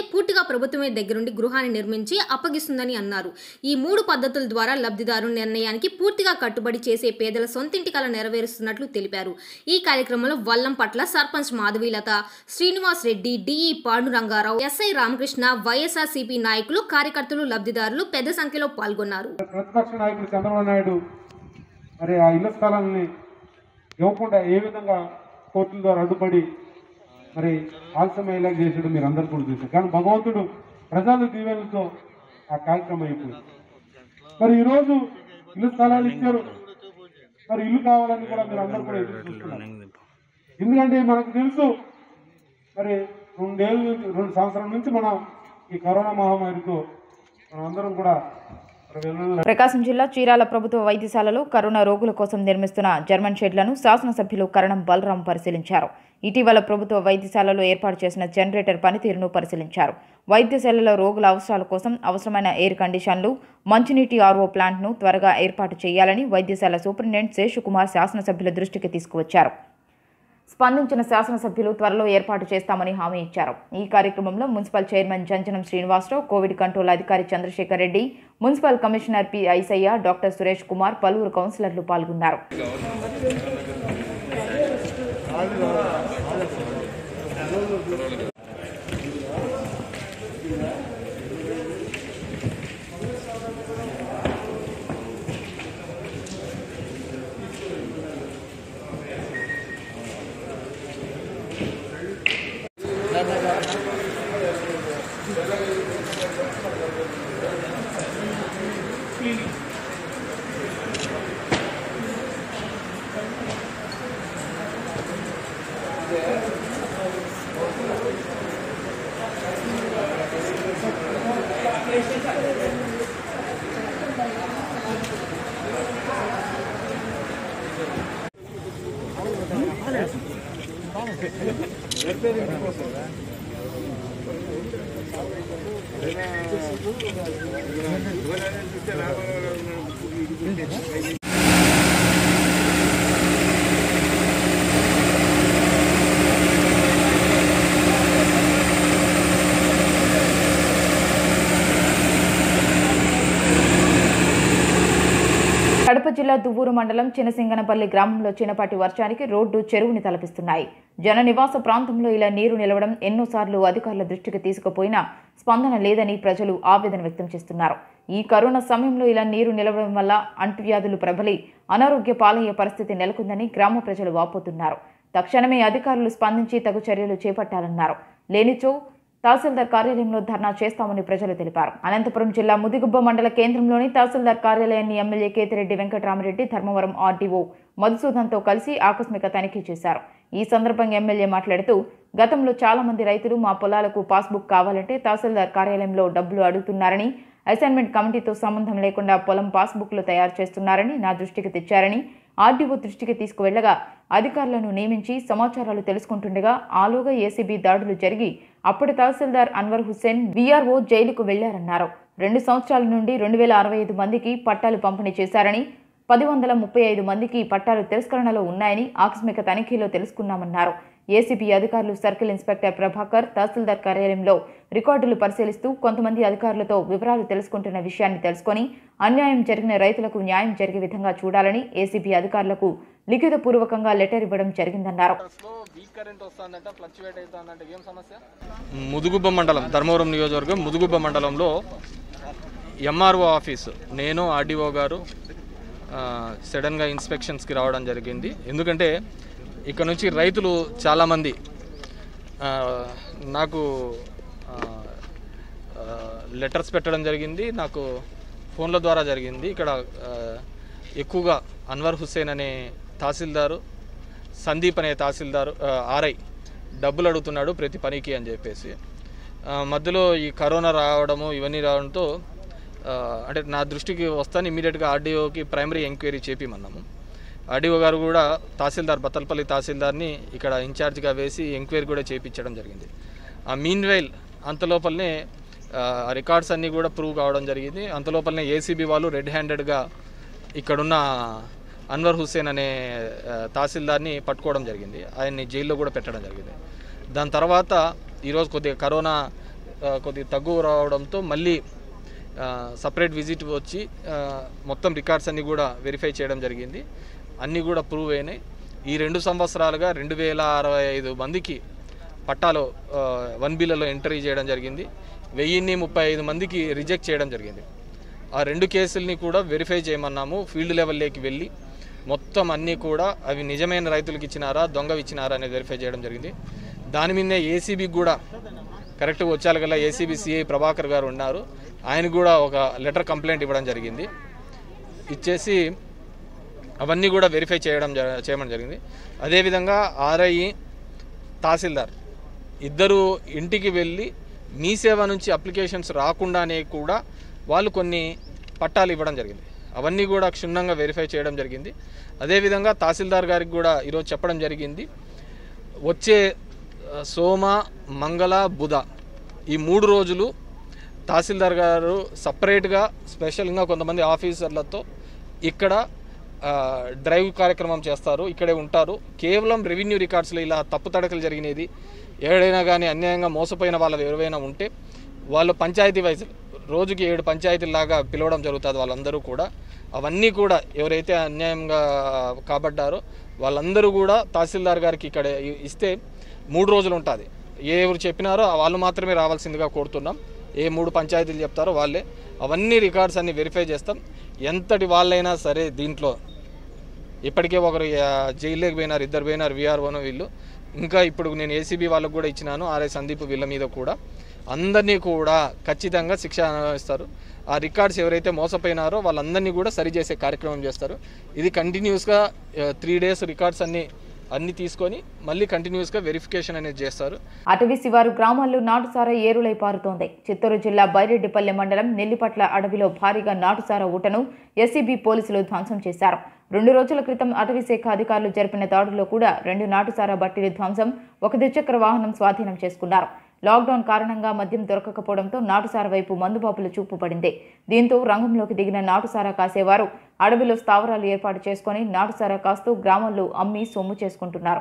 పూర్తిగా ప్రభుత్వమే దగ్గరుండి గృహాన్ని నిర్మించి అప్పగిస్తుందని అన్నారు ఈ మూడు పద్ధతుల ద్వారా లబ్ధిదారు నిర్ణయానికి పూర్తిగా కట్టుబడి చేసే పేదల సొంతింటి కల నెరవేరుస్తున్నట్లు తెలిపారు ఈ కార్యక్రమంలో Vallam Patla sarpanch Madhavilatha Srinivas Reddy DE Pandurangarao SI Ramakrishna YSRCP నాయకులు కార్యకర్తలు లబ్ధిదారులు పెద్ద సంఖ్యలో పాల్గొన్నారు ప్రతిపక్ష నాయకుడు చంద్రబాబు నాయుడు మరి ఆ ఇళ్ల స్థలాలని ఇవ్వకుండా ఏ విధంగా కోర్టుల ద్వారా అడ్డుపడి మరి ఆలస్యమయ్యేలా చేసాడు మీరు అందరు కూడా చూశారు కానీ భగవంతుడు ప్రజల దీవెనలతో ఆ కార్యక్రమం అయిపోయింది మరి ఈరోజు ఇల్లు స్థలాలు ఇచ్చారు మరి ఇల్లు కావాలని కూడా మీరు అందరూ కూడా ఎదురు చూస్తున్నారు ఎందుకంటే మనకు తెలుసు మరి రెండేళ్ళ నుంచి రెండు సంవత్సరాల నుంచి మనం ఈ కరోనా మహమ్మారితో మనం అందరం కూడా మరి వెల్లుల్లి ప్రకాశం జిల్లా చీరాల ప్రభుత్వ వైద్యశాలలో కరోనా రోగుల కోసం నిర్మిస్తున్న జర్మన్ షెడ్లను శాసనసభ్యులు కరణం బలరాం పరిశీలించారు ఇటీవల ప్రభుత్వ వైద్యశాలలో ఏర్పాటు చేసిన జనరేటర్ పనితీరును పరిశీలించారు వైద్యశాలలో రోగుల అవసరాల కోసం అవసరమైన ఎయిర్ కండిషన్లు మంచినీటి ఆర్ఓ ప్లాంట్ను త్వరగా ఏర్పాటు చేయాలని వైద్యశాల సూపరింటెండెంట్ శేషుకుమార్ శాసనసభ్యుల దృష్టికి తీసుకువచ్చారు స్పందించిన శాసనసభ్యులు త్వరలో ఏర్పాటు చేస్తామని హామీ ఇచ్చారు ఈ కార్యక్రమంలో municipal chairman Janjanam Srinivasarao covid control అధికారి Chandrasekhar Reddy municipal commissioner P Aisaiah doctor Suresh Kumar పలువురు కౌన్సిలర్లు పాల్గొన్నారు కడప జిల్లా దువ్వూరు మండలం చినసింగనపల్లి గ్రామంలో చిన్నపాటి వర్షానికి రోడ్డు చెరువుని తలపిస్తున్నాయి జన నివాస ప్రాంతంలో ఇలా నీరు నిలవడం ఎన్నోసార్లు అధికారుల దృష్టికి తీసుకుపోయినా స్పందన లేదని ప్రజలు ఆవేదన వ్యక్తం చేస్తున్నారు ఈ కరోనా సమయంలో ఇలా నీరు నిలవడం వల్ల అంటువ్యాధులు ప్రబలి అనారోగ్య పాలయ్యే పరిస్థితి నెలకొందని గ్రామ ప్రజలు వాపోతున్నారు తక్షణమే అధికారులు స్పందించి తగు చర్యలు చేపట్టాలన్నారు లేనిచో తహసీల్దార్ కార్యాలయంలో ధర్నా చేస్తామని ప్రజలు తెలిపారు అనంతపురం జిల్లా ముదిగుబ్బ మండల కేంద్రంలోని తహసీల్దార్ కార్యాలయాన్ని ఎమ్మెల్యే కేతిరెడ్డి వెంకటరామరెడ్డి ధర్మవరం ఆర్డీఓ మధుసూదన్తో కలిసి ఆకస్మిక తనిఖీ చేశారు ఈ సందర్భంగా ఎమ్మెల్యే మాట్లాడుతూ గతంలో చాలా మంది రైతులు మా పొలాలకు పాస్బుక్ కావాలంటే తహసీల్దార్ కార్యాలయంలో డబ్బులు అడుగుతున్నారని అసైన్మెంట్ కమిటీతో సంబంధం లేకుండా పొలం పాస్బుక్లు తయారు చేస్తున్నారని నా దృష్టికి తెచ్చారని ఆర్డీఓ దృష్టికి తీసుకువెళ్లగా అధికారులను నియమించి సమాచారాలు తెలుసుకుంటుండగా ఆలోగా ఏసీబీ దాడులు జరిగి అప్పటి తహసీల్దార్ అన్వర్ హుస్సేన్ వీఆర్ఓ జైలుకు వెళ్లారన్నారు రెండు సంవత్సరాల నుండి రెండు వేల అరవై ఐదు మందికి పట్టాలు పంపిణీ చేశారని పది వందల ముప్పై ఐదు మందికి పట్టాలు తిరస్కరణలో ఉన్నాయని ఆకస్మిక తనిఖీలో తెలుసుకున్నామన్నారు ఏసీబీ అధికారులు సర్కిల్ ఇన్స్పెక్టర్ ప్రభాకర్ తహసీల్దార్ కార్యాలయంలో రికార్డులు పరిశీలిస్తూ కొంతమంది అధికారులతో వివరాలు తెలుసుకుంటున్న విషయాన్ని తెలుసుకొని అన్యాయం జరిగిన రైతులకు న్యాయం జరిగే విధంగా చూడాలని ఏసీబీ అధికారులకు లిఖితపూర్వకంగా లెటర్ ఇవ్వడం జరిగిందన్నారు వీక్ కరెంట్ వస్తుందంట ఫ్లక్చువేట్ అవుతుందంట ఏం సమస్య ముదుగుబ్బ మండలం ధర్మవరం నియోజకవర్గం ముదుగుబ్బ మండలంలో ఎంఆర్ఓ ఆఫీసు నేను ఆర్డీఓ గారు ఆ, సడన్గా ఇన్స్పెక్షన్స్కి రావడం జరిగింది ఎందుకంటే ఇక్కడ నుంచి రైతులు చాలామంది ఆ, నాకు ఆ, ఆ, లెటర్స్ పెట్టడం జరిగింది నాకు ఫోన్ల ద్వారా జరిగింది ఇక్కడ ఆ, ఎక్కువగా అన్వర్ హుస్సేన్ అనే తహసీల్దారు సందీప్ అనే తహసీల్దారు ఆ, ఆర్ఐ డబ్బులు అడుగుతున్నాడు ప్రతి పనికి అని చెప్పేసి ఆ, మధ్యలో ఈ కరోనా రావడము ఇవన్నీ రావడంతో ఆ, అంటే నా దృష్టికి వస్తాను ఇమీడియట్గా ఆర్డీఓకి ప్రైమరీ ఎంక్వైరీ చేపిమన్నాము ఆర్డీఓ గారు కూడా తహసీల్దార్ బత్తలపల్లి తహసీల్దార్ని ఇక్కడ ఇన్ఛార్జ్గా వేసి ఎంక్వైరీ కూడా చేయించడం జరిగింది ఆ మీన్ వైల్ అంతలోపలనే ఆ రికార్డ్స్ అన్నీ కూడా ప్రూవ్ కావడం జరిగింది అంతలోపలనే ఏసీబీ వాళ్ళు రెడ్ హ్యాండెడ్గా ఇక్కడున్న అన్వర్ హుస్సేన్ అనే ఆ, తహసీల్దార్ని పట్టుకోవడం జరిగింది ఆయన్ని జైల్లో కూడా పెట్టడం జరిగింది దాని తర్వాత ఈరోజు కొద్దిగా కరోనా ఆ, కొద్దిగా తక్కువ రావడంతో మళ్ళీ సపరేట్ విజిట్ వచ్చి ఆ, మొత్తం రికార్డ్స్ అన్నీ కూడా వెరిఫై చేయడం జరిగింది అన్నీ కూడా ప్రూవ్ అయినాయి ఈ రెండు సంవత్సరాలుగా రెండు వేల అరవై ఐదు మందికి పట్టాలో ఆ, వన్ బిల్లలో ఎంట్రీ చేయడం జరిగింది వెయ్యిన్ని ముప్పై ఐదు మందికి రిజెక్ట్ చేయడం జరిగింది ఆ రెండు కేసుల్ని కూడా వెరిఫై చేయమన్నాము ఫీల్డ్ లెవెల్లోకి వెళ్ళి మొత్తం అన్నీ కూడా అవి నిజమైన రైతులకు ఇచ్చినారా దొంగవి ఇచ్చినారా అనేది వెరిఫై చేయడం జరిగింది దాని మీదనే ఏసీబీకి కూడా కరెక్ట్గా వచ్చాలి గల ఏసీబీ సిఐ ప్రభాకర్ గారు ఉన్నారు ఆయన కూడా ఒక లెటర్ కంప్లైంట్ ఇవ్వడం జరిగింది ఇచ్చేసి అవన్నీ కూడా వెరిఫై చేయడం జ- చేయడం జరిగింది అదేవిధంగా ఆర్ఐ తహసీల్దార్ ఇద్దరు ఇంటికి వెళ్ళి మీ సేవ నుంచి అప్లికేషన్స్ రాకుండానే కూడా వాళ్ళు కొన్ని పట్టాలు ఇవ్వడం జరిగింది అవన్నీ కూడా క్షుణ్ణంగా వెరిఫై చేయడం జరిగింది అదేవిధంగా తహసీల్దార్ గారికి కూడా ఈరోజు చెప్పడం జరిగింది వచ్చే ఆ, సోమ మంగళ బుధ ఈ మూడు రోజులు తహసీల్దార్ గారు సపరేట్గా స్పెషల్గా కొంతమంది ఆఫీసర్లతో ఇక్కడ ఆ, డ్రైవ్ కార్యక్రమం చేస్తారు ఇక్కడే ఉంటారు కేవలం రెవెన్యూ రికార్డ్స్లో ఇలా తప్పు తడకలు జరిగినది ఏడైనా కానీ అన్యాయంగా మోసపోయిన వాళ్ళది ఎవరైనా ఉంటే వాళ్ళు పంచాయతీ వైజ్ రోజుకి ఏడు పంచాయతీలాగా పిలవడం జరుగుతుంది వాళ్ళందరూ కూడా అవన్నీ కూడా ఎవరైతే అన్యాయంగా కాబడ్డారో వాళ్ళందరూ కూడా తహసీల్దార్ గారికి ఇక్కడ ఇ- ఇస్తే మూడు రోజులు ఉంటుంది ఏ ఎవరు చెప్పినారో వాళ్ళు మాత్రమే రావాల్సిందిగా కోరుతున్నాం ఏ మూడు పంచాయతీలు చెప్తారో వాళ్ళే అవన్నీ రికార్డ్స్ అన్ని వెరిఫై చేస్తాం ఎంతటి వాళ్ళైనా సరే దీంట్లో ఇప్పటికే ఒకరు ఆ, జైల్లోకి పోయినారు ఇద్దరు పోయినారు విఆర్ఓను వీళ్ళు ఇంకా ఇప్పుడు నేను ఏసీబీ వాళ్ళకు కూడా ఇచ్చినాను ఆర్ఐ సందీప్ వీళ్ళ మీద కూడా అందరినీ కూడా ఖచ్చితంగా శిక్ష అనుభవిస్తారు ఆ రికార్డ్స్ ఎవరైతే మోసపోయినారో వాళ్ళందరినీ కూడా సరిచేసే కార్యక్రమం చేస్తారు ఇది కంటిన్యూస్గా త్రీ డేస్ రికార్డ్స్ అన్ని అన్ని తీసుకొని మళ్ళీ కంటిన్యూస్గా వెరిఫికేషన్ అనేది చేస్తారు అటవీ శివారు గ్రామాల్లో నాటుసారా ఏరులై పారుతోంది చిత్తూరు జిల్లా బైరెడ్డిపల్లె మండలం నెల్లిపట్ల అడవిలో భారీగా నాటుసారా ఊటను ఎస్సీబీ పోలీసులు ధ్వంసం చేశారు రెండు రోజుల క్రితం అటవీ శాఖ అధికారులు జరిపిన దాడుల్లో కూడా రెండు నాటుసారా బట్టీలు ధ్వంసం ఒక ద్విచక్ర వాహనం స్వాధీనం చేసుకున్నారు లాక్డౌన్ కారణంగా మద్యం దొరకకపోవడంతో నాటుసారా వైపు మందుబాబుల చూపు పడింది దీంతో రంగంలోకి దిగిన నాటుసారా కాసేవారు అడవిలో స్థావరాలు ఏర్పాటు చేసుకుని నాటుసారా కాస్తూ గ్రామాల్లో అమ్మి సొమ్ము చేసుకుంటున్నారు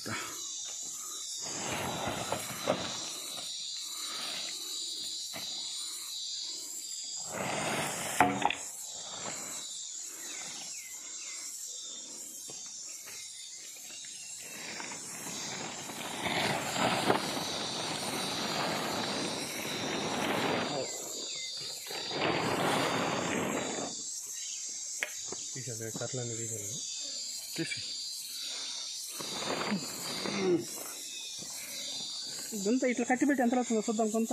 గుంత ఇట్లా కట్టిపెట్టి ఎంత అవుతుందో చూద్దాం కొంత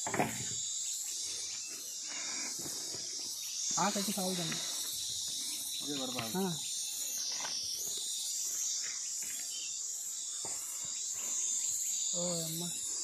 ఆ కట్టి సాగుదండి ఓ అమ్మ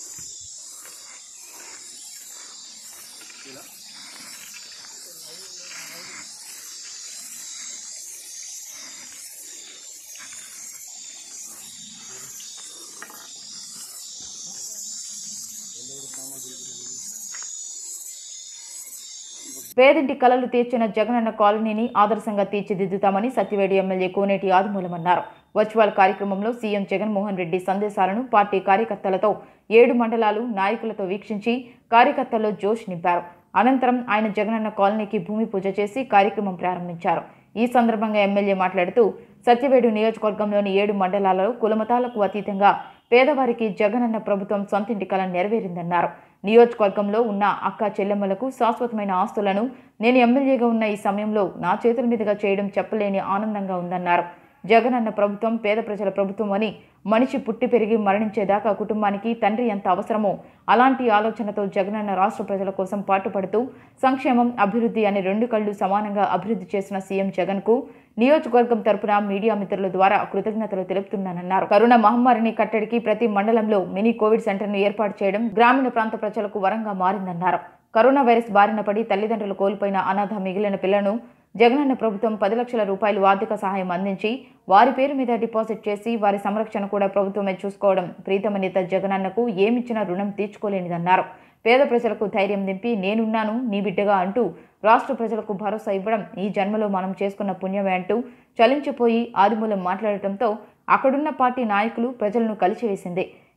పేదింటి కలలు తీర్చిన జగనన్న కాలనీని ఆదర్శంగా తీర్చిదిద్దుతామని సత్యవేడి ఎమ్మెల్యే కోనేటి ఆదిమూలమన్నారు వర్చువల్ కార్యక్రమంలో సీఎం జగన్మోహన్ రెడ్డి సందేశాలను పార్టీ కార్యకర్తలతో ఏడు మండలాలు నాయకులతో వీక్షించి కార్యకర్తల్లో జోష్ నింపారు అనంతరం ఆయన జగనన్న కాలనీకి భూమి పూజ చేసి కార్యక్రమం ప్రారంభించారు ఈ సందర్భంగా ఎమ్మెల్యే మాట్లాడుతూ సత్యవేడు నియోజకవర్గంలోని ఏడు మండలాలలో కులమతాలకు అతీతంగా పేదవారికి జగనన్న ప్రభుత్వం సొంతింటి కల నెరవేరిందన్నారు నియోజకవర్గంలో ఉన్న అక్క చెల్లెమ్మలకు శాశ్వతమైన ఆస్తులను నేను ఎమ్మెల్యేగా ఉన్న ఈ సమయంలో నా చేతుల మీదుగా చేయడం చెప్పలేని ఆనందంగా ఉందన్నారు జగనన్న ప్రభుత్వం పేద ప్రజల ప్రభుత్వం అని మనిషి పుట్టి పెరిగి మరణించేదాకా కుటుంబానికి తండ్రి ఎంత అవసరమో అలాంటి ఆలోచనతో జగనన్న రాష్ట్ర ప్రజల కోసం పాటుపడుతూ సంక్షేమం అభివృద్ధి అనే రెండు కళ్ళు సమానంగా అభివృద్ధి చేసిన సీఎం జగన్కు నియోజకవర్గం తరపున మీడియా మిత్రుల ద్వారా కృతజ్ఞతలు తెలుపుతున్నానన్నారు కరోనా మహమ్మారిని కట్టడికి ప్రతి మండలంలో మినీ కోవిడ్ సెంటర్ను ఏర్పాటు చేయడం గ్రామీణ ప్రాంత ప్రజలకు వరంగా మారిందన్నారు కరోనా వైరస్ బారిన పడి తల్లిదండ్రులు కోల్పోయిన అనాథ మిగిలిన పిల్లను జగనన్న ప్రభుత్వం పది లక్షల రూపాయలు ఆర్థిక సహాయం అందించి వారి పేరు మీద డిపాజిట్ చేసి వారి సంరక్షణ కూడా ప్రభుత్వమే చూసుకోవడం ప్రీతమ నేత జగనన్నకు ఏమిచ్చినా రుణం తీర్చుకోలేనిదన్నారు పేద ప్రజలకు ధైర్యం నింపి నేనున్నాను నీ బిడ్డగా అంటూ రాష్ట్ర ప్రజలకు భరోసా ఇవ్వడం ఈ జన్మలో మనం చేసుకున్న పుణ్యమే అంటూ చలించిపోయి ఆదిమూలం మాట్లాడటంతో అక్కడున్న పార్టీ నాయకులు ప్రజలను కలిచివేసింది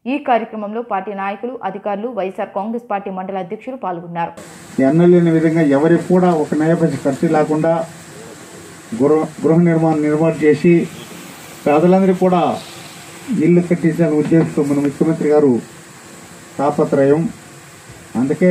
ఈ కార్యక్రమంలో పార్టీ నాయకులు అధికారులు వైఎస్ఆర్ కాంగ్రెస్ పార్టీ మండల అధ్యక్షులు పాల్గొన్నారు ఎన్నలేని విధంగా ఎవరికి కూడా ఒక నయపసి ఖర్చు లేకుండా గృహ గృహ నిర్మాణం నిర్మాణం చేసి పేదలందరికీ కూడా ఇల్లు కట్టించాలని ఉద్దేశంతో మన ముఖ్యమంత్రి గారు తాపత్రయం అందుకే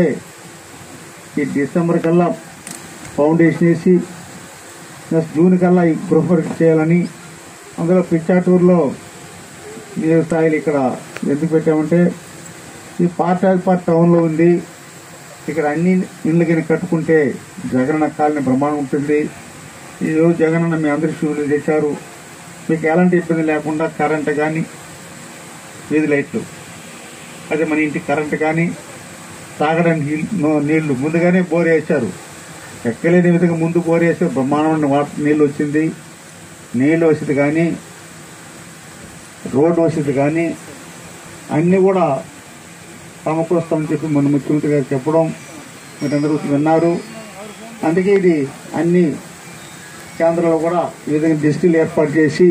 ఈ డిసెంబర్ కల్లా ఫౌండేషన్ వేసి నెక్స్ట్ జూన్ కల్లా ఈ గృహ వర్క్ చేయాలని అందులో పిచ్చాటూరులో నీరు స్థాయిలు ఇక్కడ ఎందుకు పెట్టామంటే ఈ పార్టాజ్పాట్ టౌన్లో ఉంది ఇక్కడ అన్ని ఇళ్ళు కింద కట్టుకుంటే జగనన్న కాలనీ బ్రహ్మాండం ఉంటుంది ఈరోజు జగనన్న మీ అందరి షూలు చేశారు మీకు ఎలాంటి ఇబ్బంది లేకుండా కరెంట్ కానీ వీధి లైట్లు అదే మన ఇంటి కరెంట్ కానీ తాగడానికి నీళ్ళు- నో- నీళ్లు ముందుగానే బోర్ వేశారు ఎక్కలేని విధంగా ముందు బోర్ వేస్తే బ్రహ్మాండమైన వాటర్ నీళ్ళు వచ్చింది నీళ్ళు వసతి కానీ రోడ్డు వసతి కానీ అన్నీ కూడా సమకూరుస్తామని చెప్పి మన ముఖ్యమంత్రి గారు చెప్పడం మీరందరూ విన్నారు అందుకే ఇది అన్ని కేంద్రాల్లో కూడా ఈ విధంగా డిజిటల్ ఏర్పాటు చేసి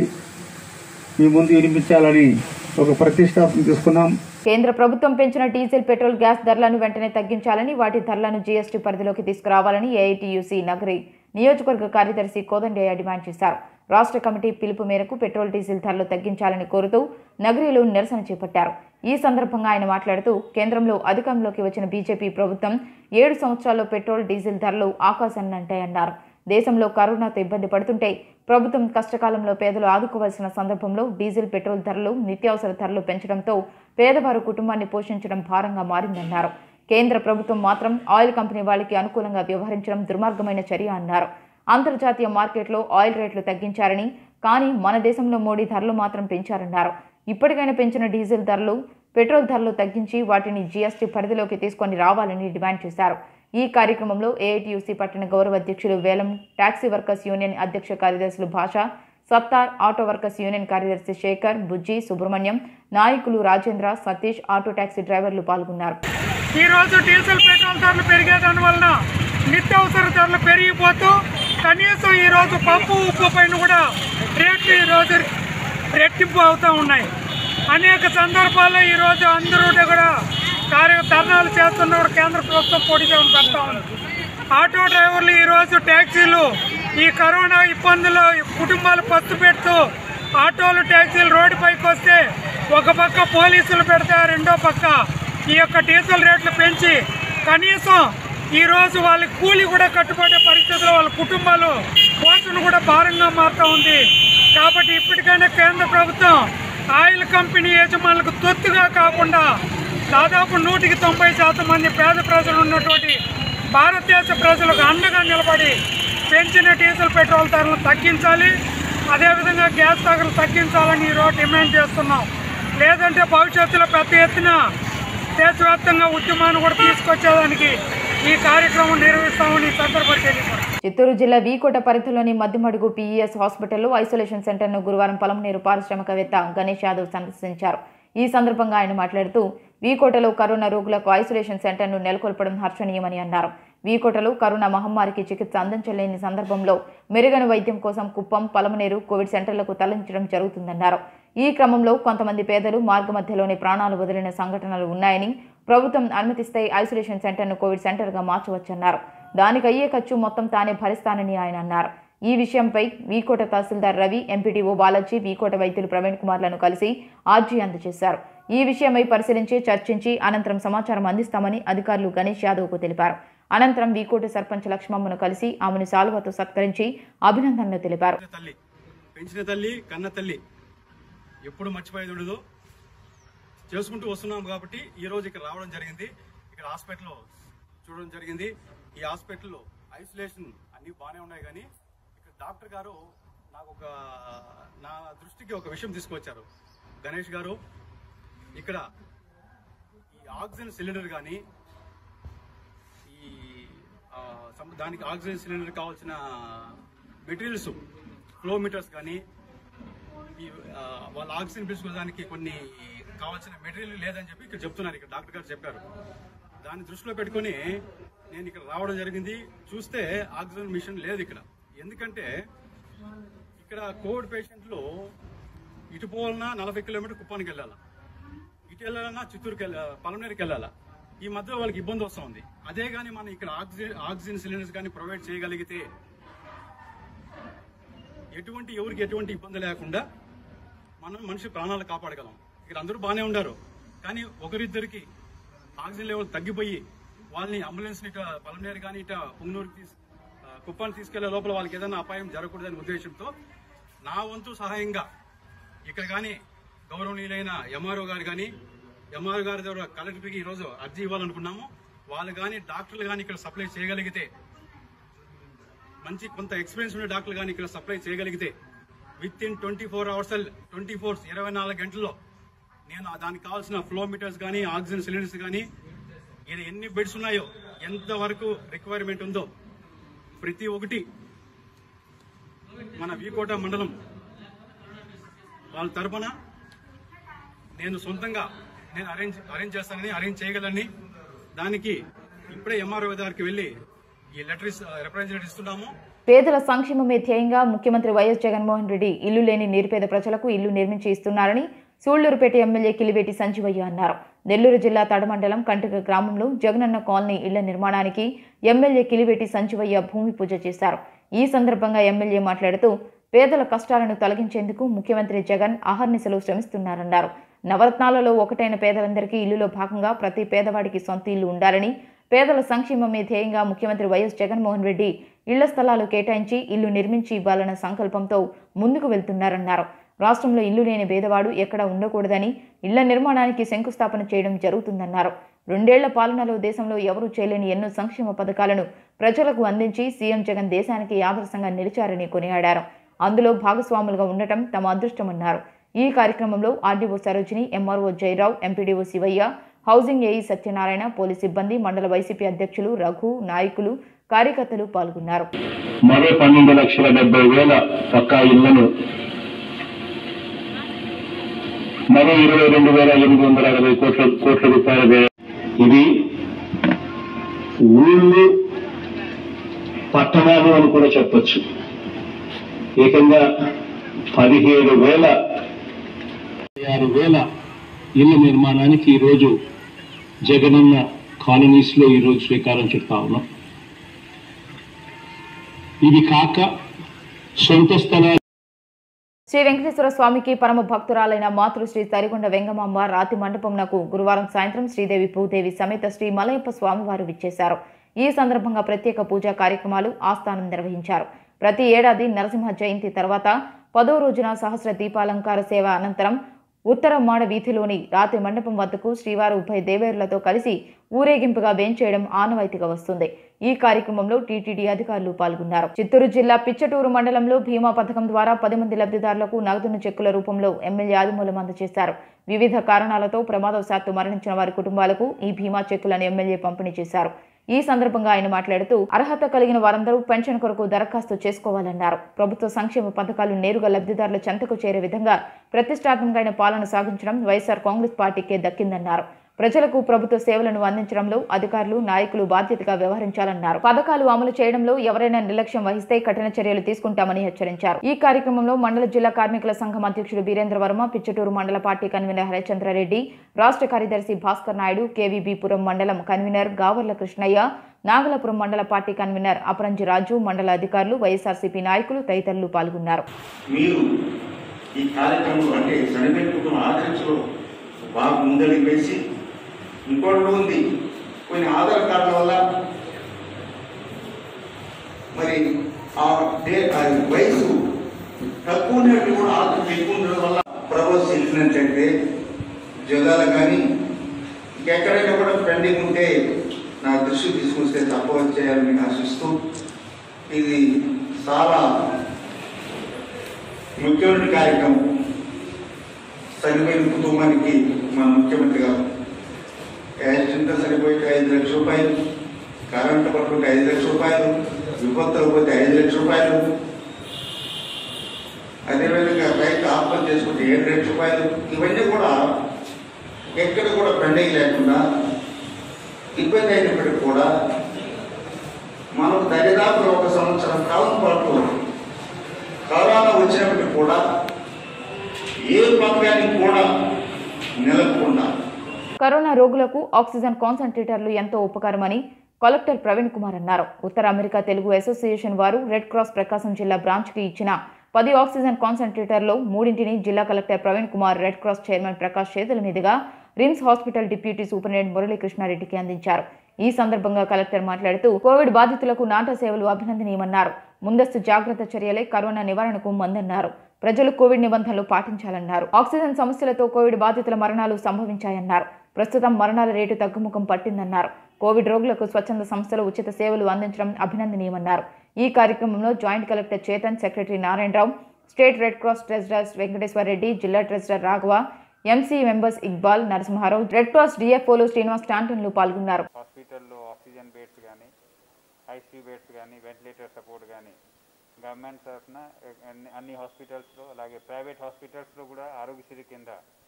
మీ ముందు వినిపించాలని ఒక ప్రతిష్టాపన తీసుకున్నాం కేంద్ర ప్రభుత్వం పెంచిన డీజిల్ పెట్రోల్ గ్యాస్ ధరలను వెంటనే తగ్గించాలని వాటి ధరలను జీఎస్టీ పరిధిలోకి తీసుకురావాలని ఏఐటీయూసీ నగరి నియోజకవర్గ కార్యదర్శి కోదండయ్య డిమాండ్ చేశారు రాష్ట్ర కమిటీ పిలుపు మేరకు పెట్రోల్ డీజిల్ ధరలు తగ్గించాలని కోరుతూ నగరిలో నిరసన చేపట్టారు ఈ సందర్భంగా ఆయన మాట్లాడుతూ కేంద్రంలో అధికారంలోకి వచ్చిన బీజేపీ ప్రభుత్వం ఏడు సంవత్సరాల్లో పెట్రోల్ డీజిల్ ధరలు ఆకాశాన్ని అంటాయన్నారు దేశంలో కరోనాతో ఇబ్బంది పడుతుంటే ప్రభుత్వం కష్టకాలంలో పేదలు ఆదుకోవాల్సిన సందర్భంలో డీజిల్ పెట్రోల్ ధరలు నిత్యావసర ధరలు పెంచడంతో పేదవారు కుటుంబాన్ని పోషించడం భారంగా మారిందన్నారు కేంద్ర ప్రభుత్వం మాత్రం ఆయిల్ కంపెనీ వాళ్ళకి అనుకూలంగా వ్యవహరించడం దుర్మార్గమైన చర్య అన్నారు అంతర్జాతీయ మార్కెట్లో ఆయిల్ రేట్లు తగ్గించారని కానీ మన దేశంలో మోడీ ధరలు మాత్రం పెంచారన్నారు ఇప్పటికైనా పెంచిన డీజిల్ ధరలు పెట్రోల్ ధరలు తగ్గించి వాటిని జీఎస్టీ పరిధిలోకి తీసుకొని రావాలని డిమాండ్ చేశారు ఈ కార్యక్రమంలో ఏఐటీయూసీ పట్టణ గౌరవ అధ్యక్షులు వేలం టాక్సీ వర్కర్స్ యూనియన్ అధ్యక్ష కార్యదర్శులు భాష సత్తార్ ఆటో వర్కర్స్ యూనియన్ కార్యదర్శి శేఖర్ బుజ్జి సుబ్రహ్మణ్యం నాయకులు రాజేంద్ర సతీష్ ఆటో టాక్సీ డ్రైవర్లు పాల్గొన్నారు ఈ రోజు డీజిల్ పెట్రోల్ ధరలు పెరిగేదాని వలన నిత్యావసర ధరలు పెరిగిపోతూ కనీసం ఈ రోజు పప్పు ఉప్పు పైన కూడా రేట్లు ఈ రోజు రెట్టింపు అవుతూ ఉన్నాయి అనేక సందర్భాల్లో ఈ రోజు అందరూ కూడా కార్య ధర్నాలు చేస్తున్నప్పుడు కేంద్ర ప్రభుత్వం పొడి పెడతా ఉంది ఆటో డ్రైవర్లు ఈ రోజు ట్యాక్సీలు ఈ కరోనా ఇబ్బందులు కుటుంబాలు పస్తు పెడుతూ ఆటోలు ట్యాక్సీలు రోడ్డు పైకి వస్తే ఒక పక్క పోలీసులు పెడితే రెండో పక్క ఈ యొక్క డీజిల్ రేట్లు పెంచి కనీసం ఈ రోజు వాళ్ళ కూలి కూడా కట్టుబడే పరిస్థితుల్లో వాళ్ళ కుటుంబాలు పోషణ కూడా భారంగా మారుతూ ఉంది కాబట్టి ఇప్పటికైనా కేంద్ర ప్రభుత్వం ఆయిల్ కంపెనీ యజమానులకు తొత్తుగా కాకుండా దాదాపు నూటికి తొంభై శాతం మంది పేద ప్రజలు ఉన్నటువంటి భారతదేశ ప్రజలకు అండగా నిలబడి పెంచిన డీజిల్ పెట్రోల్ ధరలను తగ్గించాలి అదేవిధంగా గ్యాస్ ధరలు తగ్గించాలని ఈరోజు డిమాండ్ చేస్తున్నాం లేదంటే భవిష్యత్తులో పెద్ద ఎత్తున దేశవ్యాప్తంగా ఉద్యమాన్ని కూడా తీసుకొచ్చేదానికి ఈ కార్యక్రమం నిర్వహిస్తామని ఈ సందర్భంగా తెలియజేస్తున్నాం చిత్తూరు జిల్లా వీకోట పరిధిలోని మద్దిమడుగు పీఈఎస్ హాస్పిటల్లో ఐసోలేషన్ సెంటర్ను గురువారం పలమనేరు పారిశ్రామికవేత్త గణేష్ యాదవ్ సందర్శించారు ఈ సందర్భంగా ఆయన మాట్లాడుతూ వీకోటలో కరోనా రోగులకు ఐసోలేషన్ సెంటర్ను నెలకొల్పడం హర్షణీయమని అన్నారు వీకోటలో కరోనా మహమ్మారికి చికిత్స అందించలేని సందర్భంలో మెరుగైన వైద్యం కోసం కుప్పం పలమనేరు కోవిడ్ సెంటర్లకు తరలించడం జరుగుతుందన్నారు ఈ క్రమంలో కొంతమంది పేదలు మార్గమధ్యలోనే ప్రాణాలు వదిలిన సంఘటనలు ఉన్నాయని ప్రభుత్వం అనుమతిస్తే ఐసోలేషన్ సెంటర్ను కోవిడ్ సెంటర్గా మార్చవచ్చన్నారు దానికి అయ్యే ఖర్చు మొత్తం తానే భరిస్తానని ఆయన అన్నారు ఈ విషయంపై వీకోట తహసీల్దార్ రవి ఎంపీటీఓ బాలాజీ వీకోట వైద్యులు ప్రవీణ్ కుమార్లను కలిసి ఆర్జీ అందజేశారు ఈ విషయమై పరిశీలించి చర్చించి అనంతరం సమాచారం అందిస్తామని అధికారులు గణేష్ యాదవ్కు తెలిపారు అనంతరం వీకోట సర్పంచ్ లక్ష్మమ్మను కలిసి ఆమెను సాల్వతో సత్కరించి అభినందనలు తెలిపారు తల్లి పెంచిన తల్లి కన్న తల్లి ఎప్పుడు మర్చిపోయేది ఉండదు చేసుకుంటూ వస్తున్నాం కాబట్టి ఈ రోజు ఇక్కడ రావడం జరిగింది ఇక్కడ హాస్పిటల్లో చూడడం జరిగింది ఈ హాస్పిటల్లో ఐసోలేషన్ అన్ని బాగానే ఉన్నాయి కానీ ఇక్కడ డాక్టర్ గారు నాకు ఒక నా దృష్టికి ఒక విషయం తీసుకొచ్చారు గణేష్ గారు ఇక్కడ ఈ ఆక్సిజన్ సిలిండర్ కానీ ఈ ఆ, సం- దానికి ఆక్సిజన్ సిలిండర్ కావాల్సిన మెటీరియల్స్ ఫ్లో మీటర్స్ కానీ ఈ ఆ, వాళ్ళ ఆక్సిజన్ పీల్చుకోవడానికి కొన్ని కావాల్సిన మెటీరియల్ లేదని చెప్పి ఇక్కడ చెప్తున్నారు ఇక్కడ డాక్టర్ గారు చెప్పారు దాన్ని దృష్టిలో పెట్టుకొని నేను ఇక్కడ రావడం జరిగింది చూస్తే ఆక్సిజన్ మిషన్ లేదు ఇక్కడ ఎందుకంటే ఇక్కడ కోవిడ్ పేషెంట్లు ఇటు పోవాలన్నా నలభై కిలోమీటర్ కుప్పానికి వెళ్ళాలి ఇటు వెళ్ళాలన్నా చిత్తూరుకి వెళ్ళా పలమనేరుకి వెళ్ళాలా ఈ మధ్యలో వాళ్ళకి ఇబ్బంది వస్తూ ఉంది అదే కానీ మనం ఇక్కడ ఆక్సిజన్ ఆక్సిజన్ సిలిండర్స్ కానీ ప్రొవైడ్ చేయగలిగితే ఎటువంటి ఎవరికి ఎటువంటి ఇబ్బంది లేకుండా మనం మనిషి ప్రాణాలు కాపాడగలం ఇక్కడ అందరూ బాగానే ఉన్నారు కానీ ఒకరిద్దరికి ఆక్సిజన్ లెవెల్ తగ్గిపోయి వాళ్ళని అంబులెన్స్ ఇట పలమనేరు కానీ ఇట పుంగనూరుకి తీసు ఆ, కుప్పాన్ని తీసుకెళ్లే లోపల వాళ్ళకి ఏదైనా అపాయం జరగకూడదనే ఉద్దేశంతో నా వంతు సహాయంగా ఇక్కడ కానీ గౌరవనీయులైన ఎంఆర్ఓ గారు కానీ ఎంఆర్ఓ గారి ద్వారా కలెక్టర్కి ఈరోజు అర్జీ ఇవ్వాలనుకున్నాము వాళ్ళు కానీ డాక్టర్లు కానీ ఇక్కడ సప్లై చేయగలిగితే మంచి కొంత ఎక్స్పీరియన్స్ ఉన్న డాక్టర్లు కానీ ఇక్కడ సప్లై చేయగలిగితే with in twenty four hours twenty four ఇరవై నాలుగు గంటల్లో నేను దానికి కావాల్సిన ఫ్లో మీటర్స్ కానీ ఆక్సిజన్ సిలిండర్స్ కానీ ఇది ఎన్ని బెడ్స్ ఉన్నాయో ఎంత వరకు రిక్వైర్మెంట్ ఉందో ప్రతి ఒక్కటి మన వీకోట మండలం వాళ్ళ తరపున నేను సొంతంగా నేను అరేంజ్ అరేంజ్ చేస్తానని అరేంజ్ చేయగలని దానికి ఇప్పుడే ఎంఆర్ఓ గారికి వెళ్ళి ఈ లెటర్ రిప్రజెంటేటివ్ ఇస్తున్నాము పేదల సంక్షేమమే ధ్యేయంగా ముఖ్యమంత్రి వైఎస్ జగన్మోహన్ రెడ్డి ఇల్లు లేని నిరుపేద ప్రజలకు ఇల్లు నిర్మించి ఇస్తున్నారని సూళ్లూరుపేట ఎమ్మెల్యే కిలివేటి సంజీవయ్య అన్నారు నెల్లూరు జిల్లా తడమండలం కంటిక గ్రామంలో జగనన్న కాలనీ ఇళ్ల నిర్మాణానికి ఎమ్మెల్యే కిలివేటి సంజీవయ్య భూమి పూజ చేశారు ఈ సందర్భంగా ఎమ్మెల్యే మాట్లాడుతూ పేదల కష్టాలను తొలగించేందుకు ముఖ్యమంత్రి జగన్ అహర్నిశలు శ్రమిస్తున్నారన్నారు నవరత్నాలలో ఒకటైన పేదలందరికీ ఇల్లులో భాగంగా ప్రతి పేదవాడికి సొంత ఇల్లు ఉండాలని పేదల సంక్షేమమే ధ్యేయంగా ముఖ్యమంత్రి వైఎస్ జగన్మోహన్ రెడ్డి ఇళ్ల స్థలాలు కేటాయించి ఇల్లు నిర్మించి ఇవ్వాలన్న సంకల్పంతో ముందుకు వెళ్తున్నారన్నారు రాష్ట్రంలో ఇల్లు లేని పేదవాడు ఎక్కడ ఉండకూడదని ఇళ్ల నిర్మాణానికి శంకుస్థాపన చేయడం జరుగుతుందన్నారు రెండేళ్ల పాలనలో దేశంలో ఎవరూ చేయలేని ఎన్నో సంక్షేమ పథకాలను ప్రజలకు అందించి సీఎం జగన్ దేశానికి ఆదర్శంగా నిలిచారని కొనియాడారు అందులో భాగస్వాములుగా ఉండటం తమ అదృష్టమన్నారు ఈ కార్యక్రమంలో RDO Sarojini MRO Jayarao MPDO Sivaiah housing AE Satyanarayana police సిబ్బంది మండల వైసీపీ అధ్యక్షులు రఘు నాయకులు కార్యకర్తలు పాల్గొన్నారు మరో పన్నెండు లక్షల డెబ్బై వేల పక్కా ఇళ్లను మరో ఇరవై రెండు వేల ఎనిమిది వందల అరవై కోట్ల కోట్ల రూపాయల వ్యయం ఇది ఊళ్ళు పట్టణాలు అని కూడా చెప్పొచ్చు ఏకంగా పదిహేడు వేల ఆరు వేల ఇళ్ల నిర్మాణానికి ఈరోజు జగనన్న కాలనీస్ లో ఈరోజు శ్రీకారం చుడతా ఉన్నాం ఇది కాక సొంత స్థలాలు శ్రీ వెంకటేశ్వర స్వామికి పరమ భక్తురాలైన మాతృశ్రీ తరిగొండ వెంగమాంబ రాతి మండపంనకు గురువారం సాయంత్రం శ్రీదేవి భూదేవి సమేత శ్రీ మలయప్ప స్వామివారు విచ్చేశారు ఈ సందర్భంగా ప్రత్యేక పూజా కార్యక్రమాలు ఆస్థానం నిర్వహించారు ప్రతి ఏడాది నరసింహ జయంతి తర్వాత పదో రోజున సహస్ర దీపాలంకార సేవ అనంతరం ఉత్తర మాడ వీధిలోని రాతి మండపం వద్దకు శ్రీవారు ఉభయ దేవేరులతో కలిసి ఊరేగింపుగా వేంచేయడం ఆనవాయితీగా వస్తుంది ఈ కార్యక్రమంలో టీటీడీ అధికారులు పాల్గొన్నారు చిత్తూరు జిల్లా పిచ్చటూరు మండలంలో భీమా పథకం ద్వారా పది మంది లబ్ధిదారులకు నగదును చెక్కుల రూపంలో ఎమ్మెల్యే ఆదిమూలం అందజేశారు వివిధ కారణాలతో ప్రమాదవశాత్తు మరణించిన వారి కుటుంబాలకు ఈ భీమా చెక్కులను ఎమ్మెల్యే పంపిణీ చేశారు ఈ సందర్భంగా ఆయన మాట్లాడుతూ అర్హత కలిగిన వారందరూ పెన్షన్ కొరకు దరఖాస్తు చేసుకోవాలన్నారు ప్రభుత్వ సంక్షేమ పథకాలు నేరుగా లబ్ధిదారుల చెంతకు చేరే విధంగా ప్రతిష్టాత్మకమైన పాలన సాగించడం వైఎస్ఆర్ కాంగ్రెస్ పార్టీకే దక్కిందన్నారు ప్రజలకు ప్రభుత్వ సేవలను అందించడంలో అధికారులు నాయకులు బాధ్యతగా వ్యవహరించాలన్నారు పథకాలు అమలు చేయడంలో ఎవరైనా నిర్లక్ష్యం వహిస్తే కఠిన చర్యలు తీసుకుంటామని హెచ్చరించారు ఈ కార్యక్రమంలో మండల జిల్లా కార్మికుల సంఘం అధ్యక్షుడు బీరేంద్ర వర్మ పిచ్చటూరు మండల పార్టీ కన్వీనర్ హరిచంద్రారెడ్డి రాష్ట్ర కార్యదర్శి భాస్కర్ నాయుడు కేవీబీపురం మండలం కన్వీనర్ గావర్ల కృష్ణయ్య నాగలపురం మండల పార్టీ కన్వీనర్ అపరంజి రాజు మండల అధికారులు వైఎస్ఆర్సీపీ నాయకులు తదితరులు పాల్గొన్నారు మీరు ఈ కార్యక్రమం అంటే చనిపోయిన కుటుంబం ఆదరించడం బాగా ముందడికి వేసి ఇంకోటి ఉంది కొన్ని ఆధార్ కార్డుల వల్ల మరి ఆ డే ఆ వయసు తక్కువ ఉన్నట్టు కూడా ఆధార్ ఎక్కువ ఉండడం వల్ల ప్రభుత్వం తెలిసినట్టయితే జిల్లాలు కానీ ఇంకెక్కడైనా కూడా పెండింగ్ ఉంటే నా దృష్టికి తీసుకొస్తే తప్ప చేయాలని ఆశిస్తూ ఇది చాలా ముఖ్యమైన కార్యక్రమం చనిపోయిన కుటుంబానికి మన ముఖ్యమంత్రి గారు యాక్సిడెంట్ సరిపోతే ఐదు లక్షల రూపాయలు కరెంటు పట్టుకుంటే ఐదు లక్షల రూపాయలు విపత్తులు పోతే ఐదు లక్షల రూపాయలు అదేవిధంగా రైతు ఆత్మహత్య చేసుకుంటే ఏడు లక్షల రూపాయలు ఇవన్నీ కూడా ఎక్కడ కూడా పెండింగ్ లేకుండా ఇబ్బంది అయినప్పటికీ కూడా మనం దరిదాపు ఒక సంవత్సరం కాలం పాటు కరోనా వచ్చినప్పటికీ కూడా ఏ పథకానికి కూడా నిలపకుండా కరోనా రోగులకు ఆక్సిజన్ కాన్సంట్రేటర్లు ఎంతో ఉపకారమని కలెక్టర్ ప్రవీణ్ కుమార్ అన్నారు ఉత్తర అమెరికా తెలుగు అసోసియేషన్ వారు రెడ్ క్రాస్ ప్రకాశం జిల్లా బ్రాంచ్కి ఇచ్చిన పది ఆక్సిజన్ కాన్సంట్రేటర్లో మూడింటిని జిల్లా collector Praveen Kumar red cross chairman Prakash చేతుల మీదుగా రిమ్స్ హాస్పిటల్ డిప్యూటీ సూపరింటెండెంట్ మురళీకృష్ణారెడ్డికి అందించారు ఈ సందర్భంగా కలెక్టర్ మాట్లాడుతూ కోవిడ్ బాధితులకు నాట సేవలు అభినందనీయమన్నారు ముందస్తు జాగ్రత్త చర్యలే కరోనా నివారణకు మందన్నారు ప్రజలు కోవిడ్ నిబంధనలు పాటించాలన్నారు ఆక్సిజన్ సమస్యలతో కోవిడ్ బాధితుల మరణాలు సంభవించాయన్నారు ప్రస్తుతం మరణాల రేటు తగ్గుముఖం పట్టిందన్నారు కోవిడ్ రోగులకు స్వచ్ఛంద సంస్థలు ఉచిత సేవలు అందించడం అభినందనీయమన్నారు ఈ కార్యక్రమంలో joint collector Chetan secretary Narayanarao state red cross treasurer Venkateswara Reddy జిల్లా treasurer Raghava MC members Iqbal Narasimharao red cross డిఎఫ్ఓలు శ్రీనివాస్ స్టాంటన్లు పాల్గొన్నారు హాస్పిటల్లో ఆక్సిజన్ బెడ్స్ కానీ ఐసీయూ బెడ్స్ కానీ వెంటిలేటర్ సపోర్ట్ కానీ గవర్నమెంట్ తరఫున అన్ని అన్ని హాస్పిటల్స్లో అలాగే ప్రైవేట్ హాస్పిటల్స్లో కూడా ఆరోగ్యశ్రీ కింద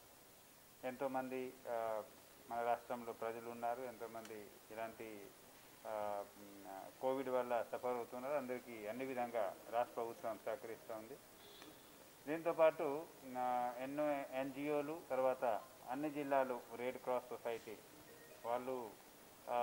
ఎంతోమంది ఆ, మన రాష్ట్రంలో ప్రజలు ఉన్నారు ఎంతోమంది ఇలాంటి ఆ, మ్, కోవిడ్ వల్ల సఫర్ అవుతున్నారు అందరికీ అన్ని విధంగా రాష్ట్ర ప్రభుత్వం సహకరిస్తూ ఉంది దీంతోపాటు ఆ, ఎన్నో ఎన్జిఓలు తర్వాత అన్ని జిల్లాలు రెడ్ క్రాస్ సొసైటీ వాళ్ళు ఆ,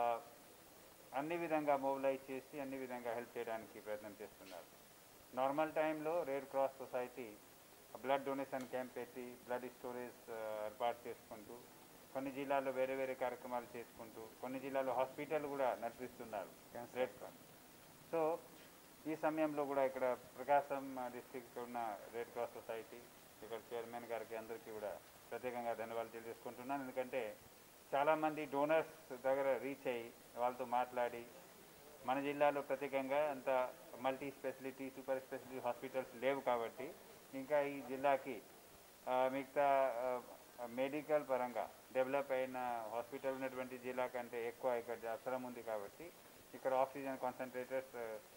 అన్ని విధంగా మొబిలైజ్ చేసి అన్ని విధంగా హెల్ప్ చేయడానికి ప్రయత్నం చేస్తున్నారు నార్మల్ టైంలో red cross society blood donation camp పెట్టి బ్లడ్ స్టోరేజ్ ఏర్పాటు చేసుకుంటూ కొన్ని జిల్లాల్లో వేరే వేరే కార్యక్రమాలు చేసుకుంటూ కొన్ని జిల్లాల్లో హాస్పిటల్ కూడా నడిపిస్తున్నారు రెడ్ క్రాస్ సో ఈ సమయంలో కూడా ఇక్కడ ప్రకాశం డిస్టిక్ ఉన్న రెడ్ క్రాస్ సొసైటీ ఇక్కడ చైర్మన్ గారికి అందరికీ కూడా ప్రత్యేకంగా ధన్యవాదాలు తెలియజేసుకుంటున్నాను ఎందుకంటే చాలామంది డోనర్స్ దగ్గర రీచ్ అయ్యి వాళ్ళతో మాట్లాడి మన జిల్లాలో ప్రత్యేకంగా అంత multi speciality super speciality hospitals లేవు కాబట్టి ఇంకా ఈ జిల్లాకి ఆ, మిగతా మెడికల్ పరంగా డెవలప్ అయిన హాస్పిటల్ ఉన్నటువంటి జిల్లా కంటే ఎక్కువ ఇక్కడ అవసరం ఉంది కాబట్టి ఇక్కడ ఆక్సిజన్ కాన్సన్ట్రేటర్స్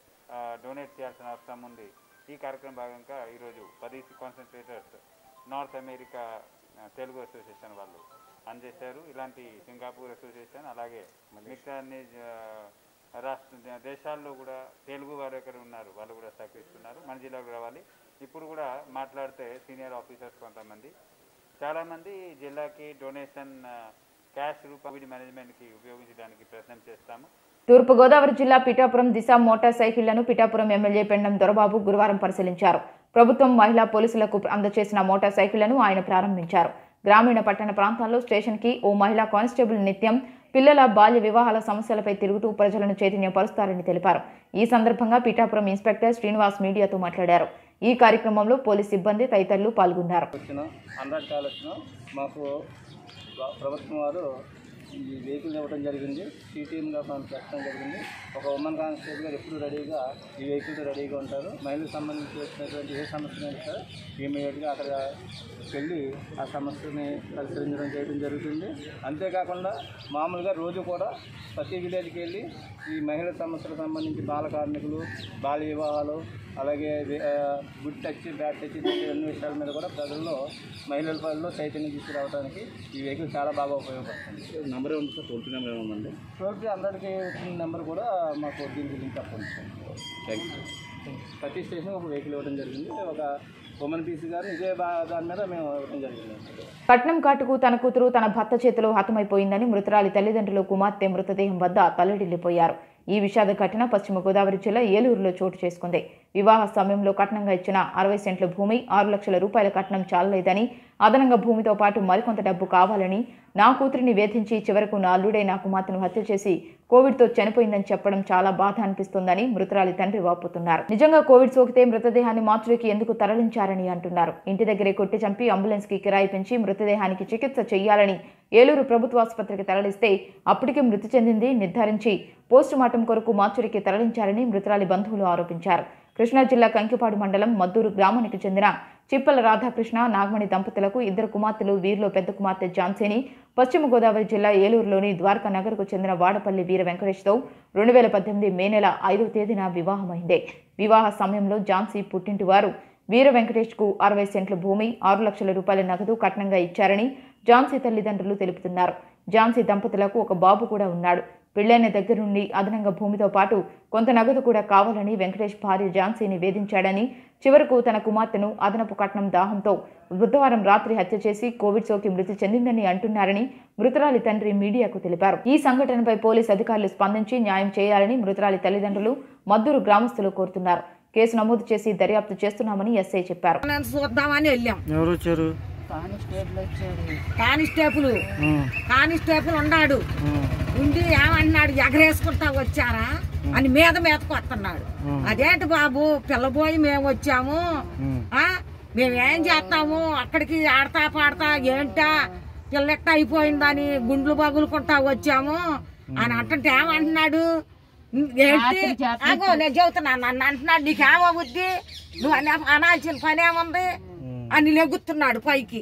డొనేట్ చేయాల్సిన అవసరం ఉంది ఈ కార్యక్రమం భాగంగా ఈరోజు పది కాన్సన్ట్రేటర్స్ నార్త్ అమెరికా ఆ, తెలుగు అసోసియేషన్ వాళ్ళు అందజేశారు ఇలాంటి సింగపూర్ అసోసియేషన్ అలాగే మిగతా అన్ని ఆ, రాష్ట్ర దేశాల్లో కూడా తెలుగు వారు ఎక్కడ ఉన్నారు వాళ్ళు కూడా సహకరిస్తున్నారు మన జిల్లాకు రావాలి ఇప్పుడు కూడా మాట్లాడితే సీనియర్ ఆఫీసర్స్ కొంతమంది చాలామంది ఈ జిల్లాకి డొనేషన్ క్యాష్ రూపాయి మేనేజ్మెంట్కి ఉపయోగించడానికి ప్రయత్నం చేస్తాము తూర్పుగోదావరి జిల్లా పిఠాపురం దిశ మోటార్ సైకిళ్లను పిఠాపురం ఎమ్మెల్యే పెండం దొరబాబు గురువారం పరిశీలించారు ప్రభుత్వం మహిళా పోలీసులకు అందజేసిన మోటార్ సైకిళ్లను ఆయన ప్రారంభించారు గ్రామీణ పట్టణ ప్రాంతాల్లో స్టేషన్కి ఓ మహిళా కానిస్టేబుల్ నిత్యం పిల్లల బాల్య వివాహాల సమస్యలపై తిరుగుతూ ప్రజలను చైతన్యపరుస్తారని తెలిపారు ఈ సందర్భంగా పిఠాపురం ఇన్స్పెక్టర్ శ్రీనివాస్ మీడియాతో మాట్లాడారు ఈ కార్యక్రమంలో పోలీస్ సిబ్బంది తదితరులు పాల్గొన్నారు వచ్చిన హండ్రెడ్ కాల్ వచ్చిన మాకు ప్ర- ప్రభుత్వం వారు ఈ వెహికల్ ఇవ్వడం జరిగింది సిటీఎంగా మనం పెట్టడం జరిగింది ఒక ఉమెన్ కానిస్టేబుల్ గారు ఎప్పుడు రెడీగా ఈ వెహికల్ రెడీగా ఉంటారు మహిళలకు సంబంధించి వచ్చినటువంటి ఏ సమస్య సార్ ఇమీడియట్గా అక్కడ వెళ్ళి ఆ సమస్యని పరిష్కరించడం చేయడం జరుగుతుంది అంతేకాకుండా మామూలుగా రోజు కూడా ప్రతి విలేజ్కి వెళ్ళి ఈ మహిళల సమస్యలకు సంబంధించి బాల కార్మికులు బాల్య వివాహాలు అలాగే వి- ఆ, గుడ్ టచ్ బ్యాడ్ టచ్ ఇటువంటి అన్ని విషయాల మీద కూడా ప్రజల్లో మహిళల పనుల్లో చైతన్యం తీసుకురావడానికి ఈ వెహికల్ చాలా బాగా ఉపయోగపడుతుంది నెంబర్ ఉంది సార్ టోల్ ఫ్రీ నెంబర్ ఏమైనా ఉందండి టోల్ ఫ్రీ అందరికీ వచ్చిన నెంబర్ కూడా మాకు దీనికి లింక్ అప్ ఉంది సార్ థ్యాంక్ యూ ప్రతి స్టేషన్ ఒక వెహికల్ ఇవ్వడం జరిగింది ఒక ఉమెన్ పీసీ గారు ఇదే బా- దాని మీద మేము ఇవ్వడం జరిగింది పట్నం కాటుకు తన కూతురు తన భర్త చేతిలో హతమైపోయిందని మృతురాలి తల్లిదండ్రులు కుమార్తె మృతదేహం వద్ద తల్లడిల్లిపోయారు ఈ విషాద ఘటన పశ్చిమ గోదావరి జిల్లా ఏలూరులో చోటు చేసుకుంది వివాహ సమయంలో కట్నంగా ఇచ్చిన అరవై సెంట్ల భూమి ఆరు లక్షల రూపాయల కట్నం చాలలేదని అదనంగా భూమితో పాటు మరికొంత డబ్బు కావాలని నా కూతురిని వేధించి చివరకు నా అల్లుడే నా కుమార్తెను హత్య చేసి కోవిడ్తో చనిపోయిందని చెప్పడం చాలా బాధ అనిపిస్తోందని మృతురాలి తండ్రి వాపోతున్నారు నిజంగా కోవిడ్ సోకితే మృతదేహాన్ని మార్చురికి ఎందుకు తరలించారని అంటున్నారు ఇంటి దగ్గరే కొట్టి చంపి అంబులెన్స్ కి కిరాయి పెంచి మృతదేహానికి చికిత్స చేయాలని ఏలూరు ప్రభుత్వ ఆసుపత్రికి తరలిస్తే అప్పటికే మృతి చెందింది నిర్ధారించి పోస్టుమార్టం కొరకు మార్చురికి తరలించారని మృతురాలి బంధువులు ఆరోపించారు కృష్ణా జిల్లా కంకిపాడు మండలం మద్దూరు గ్రామానికి చెందిన చిప్పల రాధాకృష్ణ నాగమణి దంపతులకు ఇద్దరు కుమార్తెలు వీరిలో పెద్ద కుమార్తె ఝాన్సీని పశ్చిమ గోదావరి జిల్లా ఏలూరులోని ద్వారకా నగర్కు చెందిన వాడపల్లి వీర వెంకటేష్తో రెండు వేల పద్దెనిమిది మే నెల ఐదవ తేదీన వివాహమైంది వివాహ సమయంలో ఝాన్సీ పుట్టింటి వారు వీర వెంకటేష్కు అరవై సెంట్ల భూమి ఆరు లక్షల రూపాయల నగదు కట్నంగా ఇచ్చారని ఝాన్సీ తల్లిదండ్రులు తెలుపుతున్నారు ఝాన్సీ దంపతులకు ఒక బాబు కూడా ఉన్నాడు పెళ్లైన దగ్గర నుండి అదనంగా భూమితో పాటు కొంత నగదు కూడా కావాలని వెంకటేష్ భార్య ఝాన్సీని వేధించాడని చివరకు తన కుమార్తెను అదనపు కట్నం దాహంతో బుధవారం రాత్రి హత్య చేసి కోవిడ్ సోకి మృతి చెందిందని అంటున్నారని మృతురాలి తండ్రి మీడియాకు తెలిపారు ఈ సంఘటనపై పోలీసు అధికారులు స్పందించి న్యాయం చేయాలని మృతురాలి తల్లిదండ్రులు మద్దూరు గ్రామస్తులు కోరుతున్నారు కేసు నమోదు చేసి దర్యాప్తు చేస్తున్నామని ఎస్ఐ చెప్పారు చూద్దామని వెళ్ళాం ఎవరు వచ్చారు కానిస్టేబుల్ కానిస్టేబుల్ ఉన్నాడు ఉండి ఏమన్నాడు ఎగరేసుకుంటా వచ్చారా అని మీద మీదకు వస్తున్నాడు అదేంటి బాబు పిల్లబోయి మేము వచ్చాము ఆ మేమేం చేస్తాము అక్కడికి ఆడతా పాడతా ఏంటా పిల్లెట్ట అయిపోయిందని గుండ్లు బగులుకుంటా వచ్చాము అని అంటుంటే ఏమంటున్నాడు ఏంటి ఆగో నేను చెబుతున్నాను నన్ను అంటున్నాడు నీకేమవుద్ది నువ్వు అని అనాల్సిన పని ఏముంది అని లెగుతున్నాడు పైకి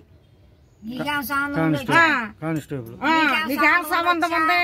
ఆ. కానిస్టేబుల్ ఆ, నీకేం సంబంధం ఉంది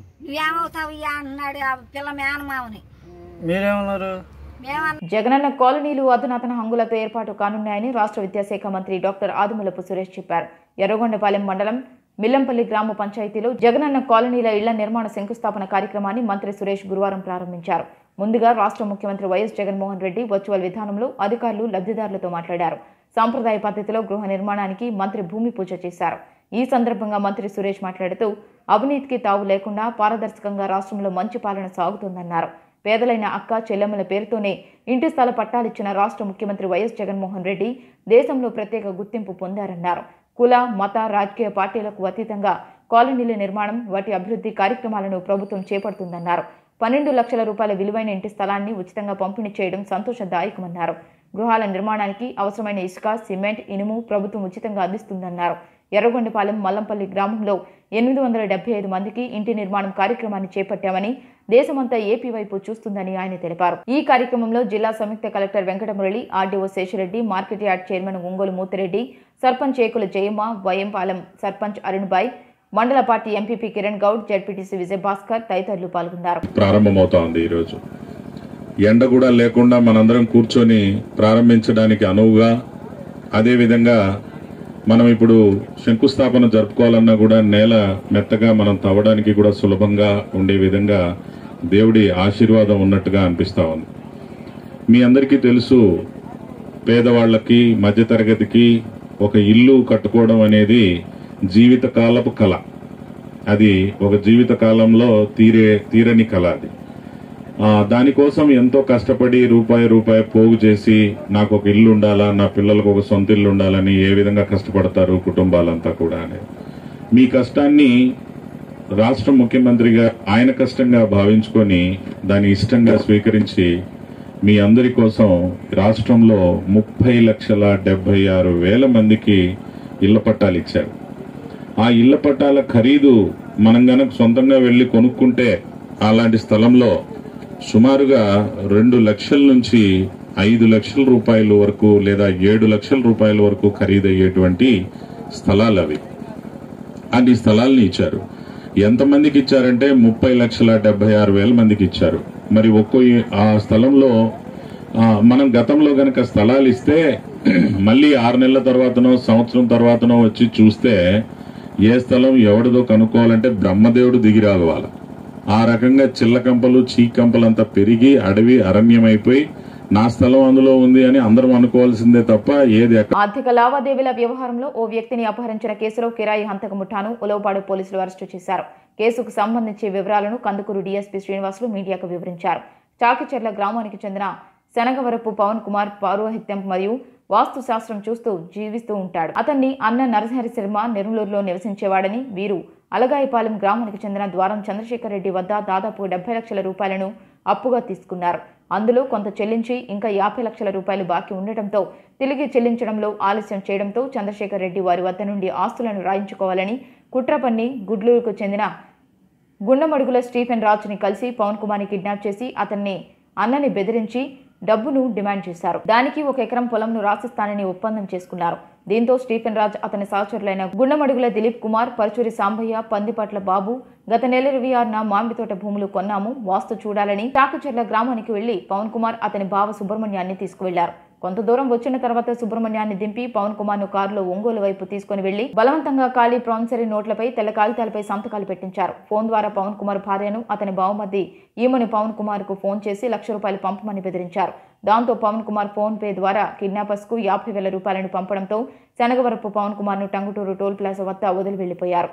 ఉమ్. అన్నాడు ఆ పిల్ల మేనమావని మీరేమన్నారు జగనన్న కాలనీలు అధునాతన హంగులతో ఏర్పాటు కానున్నాయని రాష్ట్ర విద్యాశాఖ మంత్రి డాక్టర్ ఆదిమూలపు సురేష్ చెప్పారు ఎర్రగొండపాలెం మండలం మిల్లంపల్లి గ్రామ పంచాయతీలో జగనన్న కాలనీల ఇళ్ల నిర్మాణ శంకుస్థాపన కార్యక్రమాన్ని మంత్రి సురేష్ గురువారం ప్రారంభించారు ముందుగా రాష్ట్ర ముఖ్యమంత్రి వైఎస్ జగన్మోహన్ రెడ్డి వర్చువల్ విధానంలో అధికారులు లబ్ధిదారులతో మాట్లాడారు సాంప్రదాయ పద్ధతిలో గృహ నిర్మాణానికి మంత్రి భూమి పూజ చేశారు ఈ సందర్భంగా మంత్రి సురేష్ మాట్లాడుతూ అవినీతికి తావు లేకుండా పారదర్శకంగా రాష్ట్రంలో మంచి పాలన సాగుతోందన్నారు పేదలైన అక్క చెల్లెమ్మల పేరుతోనే ఇంటి స్థల పట్టాలిచ్చిన రాష్ట్ర ముఖ్యమంత్రి వైఎస్ జగన్మోహన్ రెడ్డి దేశంలో ప్రత్యేక గుర్తింపు పొందారన్నారు కుల మత రాజకీయ పార్టీలకు అతీతంగా కాలనీల నిర్మాణం వాటి అభివృద్ధి కార్యక్రమాలను ప్రభుత్వం చేపడుతుందన్నారు పన్నెండు లక్షల రూపాయల విలువైన ఇంటి స్థలాన్ని ఉచితంగా పంపిణీ చేయడం సంతోషదాయకమన్నారు గృహాల నిర్మాణానికి అవసరమైన ఇసుక సిమెంట్ ఇనుము ప్రభుత్వం ఉచితంగా అందిస్తుందన్నారు ఎర్రగొండపాలెం మల్లంపల్లి గ్రామంలో ఎనిమిది వందల డెబ్బై ఐదు మందికి ఇంటి నిర్మాణం కార్యక్రమాన్ని చేపట్టామని దేశమంతా ఏపీ వైపు చూస్తుందని ఆయన తెలిపారు ఈ కార్యక్రమంలో జిల్లా సంయుక్త collector Venkatamurali RDO Seshareddy market yard chairman Ongole Muthireddy sarpanch Ekula Jayamma YM Palem sarpanch Arunbai మండల party MPP Kiran Goud ZPTC Vijayabhaskar తదితరులు పాల్గొన్నారు ప్రారంభమవుతా ఉంది ఈరోజు ఎండ కూడా లేకుండా మనందరం కూర్చొని ప్రారంభించడానికి అనువుగా అదేవిధంగా మనం ఇప్పుడు శంకుస్థాపన జరుపుకోవాలన్నా కూడా నేల మెత్తగా మనం తవ్వడానికి కూడా సులభంగా ఉండే విధంగా దేవుడి ఆశీర్వాదం ఉన్నట్టుగా అనిపిస్తా ఉంది మీ అందరికీ తెలుసు పేదవాళ్లకి మధ్యతరగతికి ఒక ఇల్లు కట్టుకోవడం అనేది జీవిత కాలపు కళ అది ఒక జీవిత కాలంలో తీరే తీరని కళ అది ఆ, దానికోసం ఎంతో కష్టపడి రూపాయి రూపాయి పోగు చేసి నాకు ఒక ఇల్లు ఉండాలా నా పిల్లలకు ఒక సొంత ఇల్లు ఉండాలని ఏ విధంగా కష్టపడతారు కుటుంబాలంతా కూడా అని మీ కష్టాన్ని రాష్ట్ర ముఖ్యమంత్రిగా ఆయన కష్టంగా భావించుకొని దాన్ని ఇష్టంగా స్వీకరించి మీ అందరి కోసం రాష్ట్రంలో ముప్పై లక్షల డెబ్బై ఆరు వేల మందికి ఇళ్ల పట్టాలు ఇచ్చారు ఆ ఇళ్ల పట్టాల ఖరీదు మనం గనక సొంతంగా వెళ్లి కొనుక్కుంటే అలాంటి స్థలంలో సుమారుగా రెండు లక్షల నుంచి ఐదు లక్షల రూపాయల వరకు లేదా ఏడు లక్షల రూపాయల వరకు ఖరీదయ్యేటువంటి స్థలాలు అవి అన్ని స్థలాల్ని ఇచ్చారు ఎంతమందికి ఇచ్చారంటే ముప్పై లక్షల డెబ్బై ఆరు వేల మందికి ఇచ్చారు మరి ఒక్కో ఈ- ఆ స్థలంలో ఆ, మనం గతంలో గనక స్థలాలు ఇస్తే మళ్ళీ ఆరు నెలల తర్వాతనో సంవత్సరం తర్వాతనో వచ్చి చూస్తే ఏ స్థలం ఎవడిదో కనుక్కోవాలంటే బ్రహ్మదేవుడు దిగి రావాలి ఆ రకంగా చిల్లకంపలు చీకంపలంతా పెరిగి అడవి అరణ్యమైపోయి నా స్థలం అందులో ఉంది అని అందరం అనుకోవాల్సిందే తప్ప ఏది ఎక్కడ ఆర్థిక లావాదేవీల వ్యవహారంలో ఓ వ్యక్తిని అపహరించిన కేసులో కిరాయి హంతక ముఠాను ఉలవపాడు పోలీసులు అరెస్టు చేశారు కేసుకు సంబంధించి వివరాలను కందుకూరు డీఎస్పీ శ్రీనివాసులు మీడియాకు వివరించారు చాకిచెర్ల గ్రామానికి చెందిన శనగవరపు పవన్ కుమార్ పౌరోహిత్యం మరియు వాస్తు శాస్త్రం చూస్తూ జీవిస్తూ ఉంటాడు అతన్ని అన్న నరహరి శర్మ నెరులూరులో నివసించేవాడని వీరు అలగాయపాలెం గ్రామానికి చెందిన ద్వారం చంద్రశేఖర్ రెడ్డి వద్ద దాదాపు డెబ్బై లక్షల రూపాయలను అప్పుగా తీసుకున్నారు అందులో కొంత చెల్లించి ఇంకా యాభై లక్షల రూపాయలు బాకీ ఉండటంతో తిరిగి చెల్లించడంలో ఆలస్యం చేయడంతో చంద్రశేఖర్ రెడ్డి వారి వద్ద నుండి ఆస్తులను రాయించుకోవాలని కుట్రపన్ని గుడ్లూరుకు చెందిన గుండమడుగుల స్టీఫెన్ రాజుని కలిసి పవన్ కుమార్ని కిడ్నాప్ చేసి అతన్ని అన్నని బెదిరించి డబ్బును డిమాండ్ చేశారు దానికి ఒక ఎకరం పొలంను రాసిస్తానని ఒప్పందం చేసుకున్నారు దీంతో స్టీఫెన్ రాజ్ అతని సహచరులైన గుండమడుగుల దిలీప్ కుమార్ పరుచూరి సాంబయ్య పందిపట్ల బాబు గత నెల ఇరవై ఆరున మామిడితోట భూములు కొన్నాము వాస్తు చూడాలని చాకచెర్ల గ్రామానికి వెళ్లి పవన్ కుమార్ అతని బావ సుబ్రహ్మణ్యాన్ని తీసుకువెళ్లారు కొంత దూరం వచ్చిన తర్వాత సుబ్రహ్మణ్యాన్ని దింపి పవన్ కుమార్ ను కారులో ఒంగోలు వైపు తీసుకుని వెళ్లి బలవంతంగా ఖాళీ ప్రామిసరీ నోట్లపై తెల్ల కాగితాలపై సంతకాలు పెట్టించారు ఫోన్ ద్వారా పవన్ కుమార్ భార్యను అతని బావమర్ది ఈమెను పవన్ కుమార్ కు ఫోన్ చేసి లక్ష రూపాయలు పంపమని బెదిరించారు దాంతో పవన్ కుమార్ ఫోన్ పే ద్వారా కిడ్నాపర్స్ కు యాభై వేల రూపాయలను పంపడంతో శనగవరపు పవన్ కుమార్ ను టంగుటూరు టోల్ ప్లాజా వద్ద వదిలి వెళ్లిపోయారు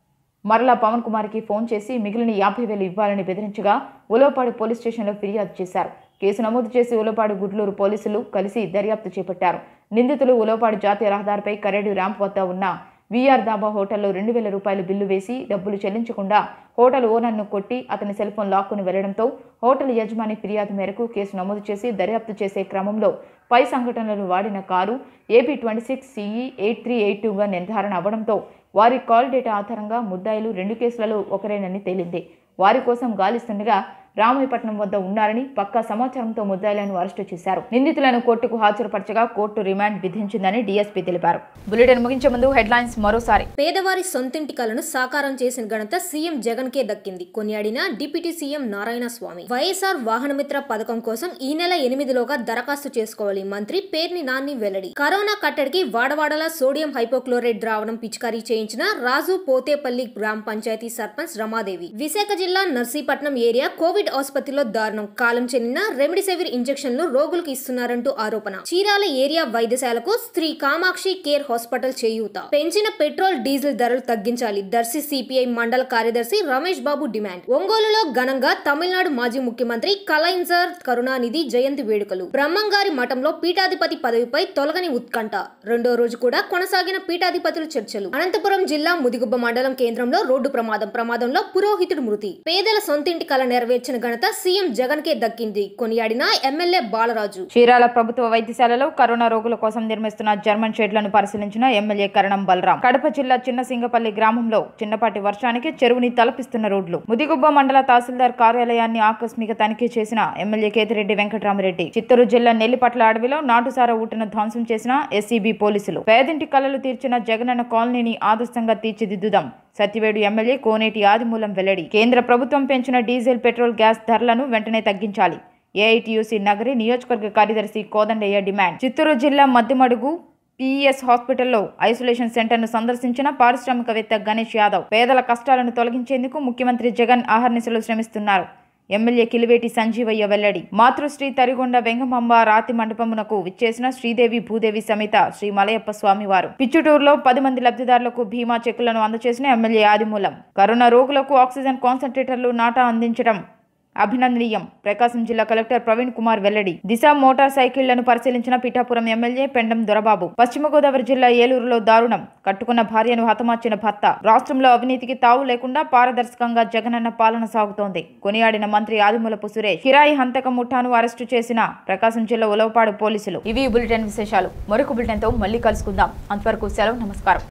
మరలా పవన్ కుమార్కి ఫోన్ చేసి మిగిలిన యాభై వేలు ఇవ్వాలని బెదిరించగా ఉలవపాడు పోలీస్ స్టేషన్లో ఫిర్యాదు చేశారు కేసు నమోదు చేసి ఉలవపాడు గుడ్లూరు పోలీసులు కలిసి దర్యాప్తు చేపట్టారు నిందితులు ఉలవపాడు జాతీయ రహదారిపై కరేడు ర్యాంప్ వద్ద ఉన్న వీఆర్ దాబా హోటల్లో రెండు వేల రూపాయలు బిల్లు వేసి డబ్బులు చెల్లించకుండా హోటల్ ఓనర్ను కొట్టి అతని సెల్ ఫోన్ లాక్కుని వెళ్లడంతో హోటల్ యజమాని ఫిర్యాదు మేరకు కేసు నమోదు చేసి దర్యాప్తు చేసే క్రమంలో పై సంఘటనలు వాడిన car AP twenty six CE eight three eight టూగా నిర్ధారణ అవ్వడంతో వారి కాల్ డేటా ఆధారంగా ముద్దాయిలు రెండు కేసులలో ఒకరేనని తేలింది వారి కోసం గాలిస్తుండగా రామాయపట్నం వద్ద ఉన్నారని పక్కా సమాచారంతో ముద్దాయిలను అరెస్టు చేశారు నిందితులను కోర్టుకు హాజరుపరచగా కోర్టు రిమాండ్ విధించిందని డీఎస్పీ తెలిపారు బులెటిన్ ముగించే ముందు హెడ్లైన్స్ మరోసారి పేదవారి సొంతింటి కలను సాకారం చేసిన ఘనత సీఎం జగన్ కే దక్కింది కొనియాడిన deputy CM Narayana Swamy YSR Vahanamitra పథకం కోసం ఈ నెల ఎనిమిదిలోగా దరఖాస్తు చేసుకోవాలి మంత్రి పేర్ని నాని వెల్లడి కరోనా కట్టడికి వాడవాడల సోడియం హైపోక్లోరైడ్ ద్రావణం పిచికారీ చేయించిన రాజు పోతేపల్లి గ్రామ పంచాయతీ సర్పంచ్ రమాదేవి విశాఖ జిల్లా నర్సీపట్నం ఏరియా కోవిడ్ ఆసుపత్రిలో దారుణం కాలం చెందిన రెమిడిసివిర్ ఇంజెక్షన్లు రోగులకు ఇస్తున్నారంటూ ఆరోపణ చీరాల ఏరియా వైద్యశాలకు శ్రీ కామాక్షి కేర్ హాస్పిటల్ చేయూత పెంచిన పెట్రోల్ డీజిల్ ధరలు తగ్గించాలి దర్శి సిపిఐ మండల కార్యదర్శి రమేష్ బాబు డిమాండ్ ఒంగోలులో ఘనంగా తమిళనాడు మాజీ ముఖ్యమంత్రి కలైన్జర్ కరుణానిధి జయంతి వేడుకలు బ్రహ్మంగారి మఠంలో పీఠాధిపతి పదవిపై తొలగని ఉత్కంఠ రెండో రోజు కూడా కొనసాగిన పీఠాధిపతుల చర్చలు అనంతపురం జిల్లా ముదిగుబ్బ మండలం కేంద్రంలో రోడ్డు ప్రమాదం ప్రమాదంలో పురోహితుడు మృతి పేదల సొంతింటి కల నెరవేర్చిన ఘనత సీఎం జగన్ కే దక్కింది కొనియాడిన ఎమ్మెల్యే బాలరాజు చీరాల ప్రభుత్వ వైద్యశాలలో కరోనా రోగుల కోసం నిర్మిస్తున్న జర్మన్ షెడ్లను పరిశీలించిన ఎమ్మెల్యే కరణం బలరాం కడప జిల్లా చిన్న సింగపల్లి గ్రామంలో చిన్నపాటి వర్షానికి చెరువుని తలపిస్తున్న రోడ్లు ముదిగుబ్బ మండల తహసీల్దార్ కార్యాలయాన్ని ఆకస్మిక తనిఖీ చేసిన ఎమ్మెల్యే కేతిరెడ్డి వెంకటరామరెడ్డి చిత్తూరు జిల్లా నెల్లిపట్ల అడవిలో నాటుసార ఊటను ధ్వంసం చేసిన ఎస్సీబీ పోలీసులు పేదింటి కలలు తీర్చిన జగనన్న కాలనీని ఆదర్శంగా తీర్చిదిద్దుదాం సత్యవేడు ఎమ్మెల్యే కోనేటి ఆదిమూలం వెల్లడి కేంద్ర ప్రభుత్వం పెంచిన డీజిల్ పెట్రోల్ గ్యాస్ ధరలను వెంటనే తగ్గించాలి ఏఐటియుసి నగరి నియోజకవర్గ కార్యదర్శి కోదండయ్య డిమాండ్ చిత్తూరు జిల్లా మధ్యమడుగు పిఈఎస్ హాస్పిటల్లో ఐసోలేషన్ సెంటర్ను సందర్శించిన పారిశ్రామికవేత్త గణేష్ యాదవ్ పేదల కష్టాలను తొలగించేందుకు ముఖ్యమంత్రి జగన్ ఆహర్నిశలు శ్రమిస్తున్నారు ఎమ్మెల్యే కిలివేటి సంజీవయ్య వెల్లడి మాతృశ్రీ తరిగొండ వెంగమాంబ రాతి మండపమునకు విచ్చేసిన శ్రీదేవి భూదేవి సమేత శ్రీ మలయప్ప స్వామివారు పిచ్చుటూరులో పది మంది లబ్ధిదారులకు భీమా చెక్కులను అందజేసిన ఎమ్మెల్యే ఆదిమూలం కరోనా రోగులకు ఆక్సిజన్ కాన్సన్ట్రేటర్లు నాటా అందించడం అభినందనీయం ప్రకాశం జిల్లా కలెక్టర్ ప్రవీణ్ కుమార్ వెల్లడి దిశ మోటార్ సైకిళ్లను పరిశీలించిన పిఠాపురం ఎమ్మెల్యే పెండం దొరబాబు పశ్చిమ గోదావరి జిల్లా ఏలూరులో దారుణం కట్టుకున్న భార్యను హతమార్చిన భర్త రాష్ట్రంలో అవినీతికి తావు లేకుండా పారదర్శకంగా జగనన్న పాలన సాగుతోంది కొనియాడిన మంత్రి ఆదిమూలపు సురేష్ కిరాయి హంతక ముఠాను అరెస్టు చేసిన ప్రకాశం జిల్లా ఉలవపాడు పోలీసులు ఇవి బులెటిన్ విశేషాలు మరొక బులెటిన్తో మళ్ళీ కలుసుకుందాం అంతవరకు సెలవు నమస్కారం